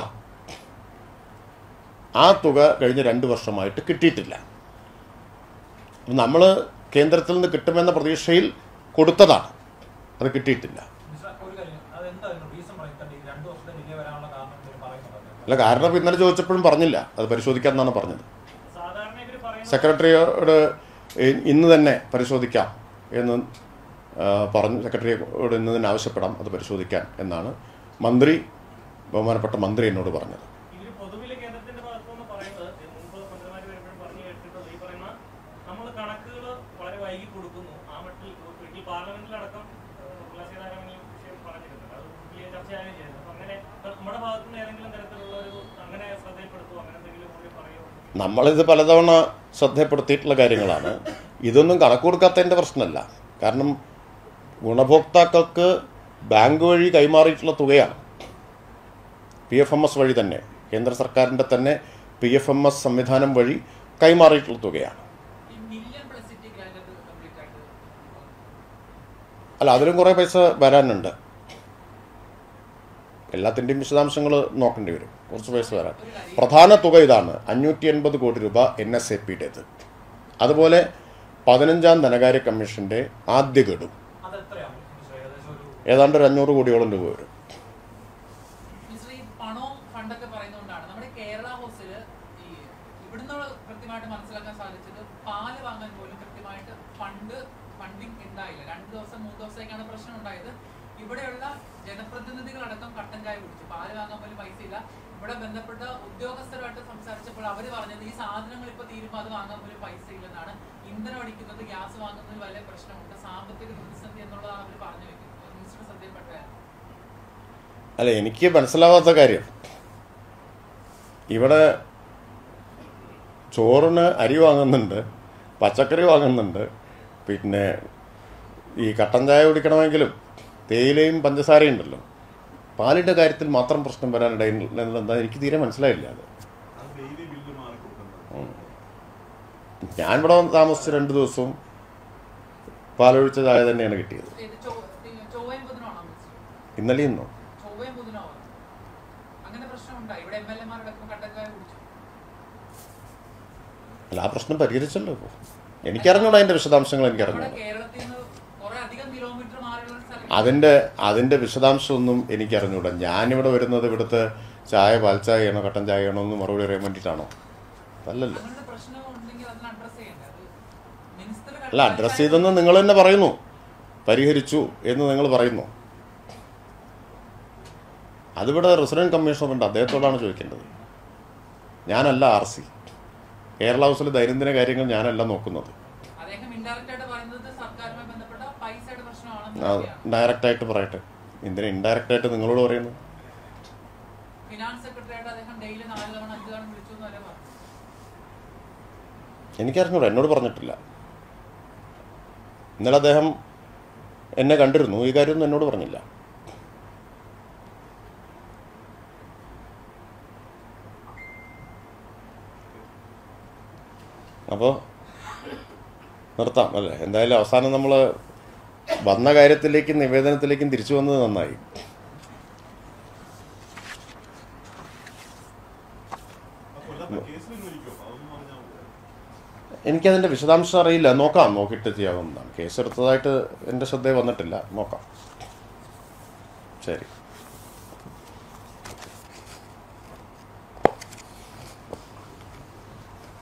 ആ തുക കഴിഞ്ഞ രണ്ട് വർഷമായിട്ട് കിട്ടിയിട്ടില്ല നമ്മൾ കേന്ദ്രത്തിൽ നിന്ന് കിട്ടുമെന്ന പ്രതീക്ഷയിൽ കൊടുത്തതാണ് അത് കിട്ടിയിട്ടില്ല മിസ്റ്റർ, ഒരു കാര്യം അതെന്തായിരുന്നു റീസൺ പറയുന്നത് ഈ രണ്ട് വർഷത്തെ ഡിലേ വരാനുള്ള കാരണം എന്തെങ്കിലും പറയുന്നുണ്ടോ അല്ല കാരണം ഇപ്പം ഇന്നലെ ചോദിച്ചപ്പോഴും പറഞ്ഞില്ല അത് പരിശോധിക്കാമെന്നാണ് പറഞ്ഞത് സാധാരണ ഇവർ പറയുന്നത് സെക്രട്ടറിയോട് ഇ- ഇന്ന് തന്നെ പരിശോധിക്കാം എന്ന് ആ, പറഞ്ഞു സെക്രട്ടറിയോട് ഇന്ന് തന്നെ ആവശ്യപ്പെടാം അത് പരിശോധിക്കാൻ എന്നാണ് മന്ത്രി ബഹുമാനപ്പെട്ട മന്ത്രി എന്നോട് പറഞ്ഞത് ഇവര് പൊതുവിലെ കേന്ദ്രത്തിന്റെ ഭാഗത്തുനിന്ന് പറയുന്നത് മുമ്പ് മന്ത്രിമാർ വരുമ്പോഴും പറഞ്ഞു കേട്ടിട്ടുള്ളത് ഈ പറയുന്ന നമ്മൾ കണക്കുകൾ വളരെ വൈകി കൊടുക്കുന്നു ആ മട്ടിൽ ഈ പാർലമെന്റിലടക്കം നിർമ്മലാ സീതാരാമൻ ഈ വിഷയം പറഞ്ഞിട്ടുണ്ട് അത് വലിയ ചർച്ചയാവുകയും ചെയ്തത് അപ്പൊ അങ്ങനെ നമ്മുടെ ഭാഗത്തുനിന്ന് ഏതെങ്കിലും തരത്തിലുള്ള ഒരു അങ്ങനെ ശ്രദ്ധയിൽപ്പെടുത്തുമോ അങ്ങനെ എന്തെങ്കിലും കൂടി പറയുമോ നമ്മളിത് പലതവണ ശ്രദ്ധപ്പെടുത്തിയിട്ടുള്ള കാര്യങ്ങളാണ് ഇതൊന്നും കണക്ക് കൊടുക്കാത്തതിൻ്റെ പ്രശ്നമല്ല കാരണം ഗുണഭോക്താക്കൾക്ക് ബാങ്ക് വഴി കൈമാറിയിട്ടുള്ള തുകയാണ് പി എഫ് എം എസ് വഴി തന്നെ കേന്ദ്ര സർക്കാരിൻ്റെ തന്നെ പി എഫ് എം എസ് സംവിധാനം വഴി കൈമാറിയിട്ടുള്ള തുകയാണ് ഈ മില്യൺ പ്ലസ് സിറ്റി ഗ്രാൻഡ് അത് കംപ്ലീറ്റ് ആയിട്ട് അല്ല അതിലും കുറേ പൈസ വരാനുണ്ട് എല്ലാത്തിൻ്റെയും വിശദാംശങ്ങൾ നോക്കേണ്ടി വരും കുറച്ച് പൈസ വരാൻ ഒരു കാര്യം പ്രധാന തുക ഇതാണ് അഞ്ഞൂറ്റി എൺപത് കോടി രൂപ എൻ എസ് എ പിയുടേത് അതുപോലെ പതിനഞ്ചാം ധനകാര്യ കമ്മീഷൻ്റെ ആദ്യ ഗഡു അത് എത്രയാണ് മിസ്റ്റർ? ഏകദേശം ഒരു ഏതാണ്ട് ഒരു അഞ്ഞൂറ് കോടിയോളം രൂപ വരും മിസ്റ്റർ, ഈ പണവും ഫണ്ടൊക്കെ പറയുന്നതുകൊണ്ടാണ് നമ്മുടെ കേരള ഹൗസില് ഈ ഇവിടുന്ന് കൃത്യമായിട്ട് മനസ്സിലാക്കാൻ സാധിച്ചത് പാല് വാങ്ങാൻ പോലും കൃത്യമായിട്ട് ഫണ്ട് ഫണ്ടിങ് ഉണ്ടായില്ല രണ്ട് ദിവസം മൂന്ന് ദിവസത്തേക്കാണ് പ്രശ്നം ഉണ്ടായത് ഇവിടെയുള്ള ജനപ്രതിനിധികളടക്കം കട്ടൻ ചായ കുടിച്ചു പാല് വാങ്ങാൻ പോലും പൈസ ഇല്ല ഇവിടെ ബന്ധപ്പെട്ട ഉദ്യോഗസ്ഥരുമായിട്ട് സംസാരിച്ചപ്പോൾ അവർ പറഞ്ഞത് ഈ സാധനങ്ങൾ ഇപ്പൊ തീരുമ്പോൾ അത് വാങ്ങാൻ പോലും പൈസ ഇല്ലെന്നാണ് ഇന്ധനം അടിക്കുന്നത് ഗ്യാസ് വാങ്ങുന്നതിൽ വലിയ പ്രശ്നമുണ്ട് സാമ്പത്തിക പ്രതിസന്ധി എന്നുള്ളതാണ് അവർ പറഞ്ഞു വെക്കുന്നത് മിനിസ്റ്റർ ശ്രദ്ധയിൽപ്പെട്ടായിരുന്നു അല്ല എനിക്ക് മനസ്സിലാവാത്ത കാര്യം ഇവിടെ ചോറിന് അരി വാങ്ങുന്നുണ്ട് പച്ചക്കറി വാങ്ങുന്നുണ്ട് പിന്നെ ഈ കട്ടൻ ചായ കുടിക്കണമെങ്കിലും തേയിലയും പഞ്ചസാരയും ഉണ്ടല്ലോ പാലിൻ്റെ കാര്യത്തിൽ മാത്രം പ്രശ്നം വരാനിടയുള്ളതെന്താ എനിക്ക് തീരെ മനസ്സിലായില്ല അത് അത് ഡെയിലി ബില്ല് മാറി കൊടുക്കുന്നത് ഞാൻ ഇവിടെ വന്ന് താമസിച്ച രണ്ട് ദിവസവും പാലൊഴിച്ച ചായ തന്നെയാണ് കിട്ടിയത് ഇത് ചൊവ്വ- ഈ ചൊവ്വയും ബുധനുമാണോ മിനിസ്റ്റർ? ഇന്നലെ ഇന്നോ ചൊവ്വയും ബുധനുമാണോ? അങ്ങനെ പ്രശ്നമുണ്ടോ ഇവിടെ എം എൽ എമാരടക്കം കട്ടൻ ചായ കുടിച്ചു അല്ല ആ പ്രശ്നം പരിഹരിച്ചല്ലോ ഇപ്പോൾ എനിക്കറിഞ്ഞൂടാ അതിൻ്റെ വിശദാംശങ്ങൾ നമ്മുടെ എനിക്കറിഞ്ഞൂടാ കേരളത്തിൽ നിന്ന് കുറെ അധികം കിലോമീറ്റർ മാറിയുള്ള ഒരു സ്ഥലം അതിൻ്റെ അതിൻ്റെ വിശദാംശമൊന്നും എനിക്കറിഞ്ഞൂടാ ഞാനിവിടെ വരുന്നത് ഇവിടുത്തെ ചായ പാൽ ചായയാണോ കട്ടൻ ചായയാണോ എന്ന് മറുപടി അറിയാൻ വേണ്ടിയിട്ടാണോ അല്ലല്ലോ അങ്ങനത്തെ പ്രശ്നം ഉണ്ടെങ്കിൽ അതിന് അഡ്രസ് ചെയ്യണ്ടേ അത് മിനിസ്റ്റർ അല്ല അഡ്രസ്സ് ചെയ്തെന്ന് നിങ്ങൾ തന്നെ പറയുന്നു പരിഹരിച്ചു എന്ന് നിങ്ങൾ പറയുന്നു അതിവിടെ റെസിഡൻറ്റ് കമ്മീഷണറുണ്ട് അദ്ദേഹത്തോടാണ് ചോദിക്കേണ്ടത് ഞാനല്ല ആർ സി കേരള ഹൗസിലെ ദൈനംദിന കാര്യങ്ങൾ ഞാനല്ല നോക്കുന്നത് അദ്ദേഹം ഇൻഡയറക്റ്റ് ആയിട്ട് പറയുന്നത് സർക്കാരുമായി ബന്ധപ്പെട്ട പൈസയുടെ പ്രശ്നമാണെന്ന് ഡയറക്റ്റായിട്ട് പറയട്ടെ എന്തിനാ ഇൻഡയറക്റ്റ് ആയിട്ട് നിങ്ങളോട് പറയുന്നു ഫിനാൻസ് സെക്രട്ടറി ആയിട്ട് അദ്ദേഹം ഡെയിലി നാല് തവണ അഞ്ച് തവണ വിളിച്ചു എന്ന് വരെ പറഞ്ഞു എനിക്കറിഞ്ഞൂടാ എന്നോട് പറഞ്ഞിട്ടില്ല ഇന്നലെ അദ്ദേഹം എന്നെ കണ്ടിരുന്നു ഈ കാര്യമൊന്നും എന്നോട് പറഞ്ഞില്ല അപ്പോൾ നിർത്താം അല്ലേ എന്തായാലും അവസാനം നമ്മൾ വന്ന കാര്യത്തിലേക്കും നിവേദനത്തിലേക്കും തിരിച്ചു വന്നത് നന്നായി ആ കൊല്ലത്തെ കേസിൽ ഇരിക്കുമോ അതൊന്നും പറഞ്ഞാൽ മതി. എനിക്കതിൻ്റെ വിശദാംശം അറിയില്ല നോക്കാം നോക്കിയിട്ട് ചെയ്യാവുന്നതാണ് കേസ് എടുത്തതായിട്ട് എൻ്റെ ശ്രദ്ധയിൽ വന്നിട്ടില്ല നോക്കാം ശരി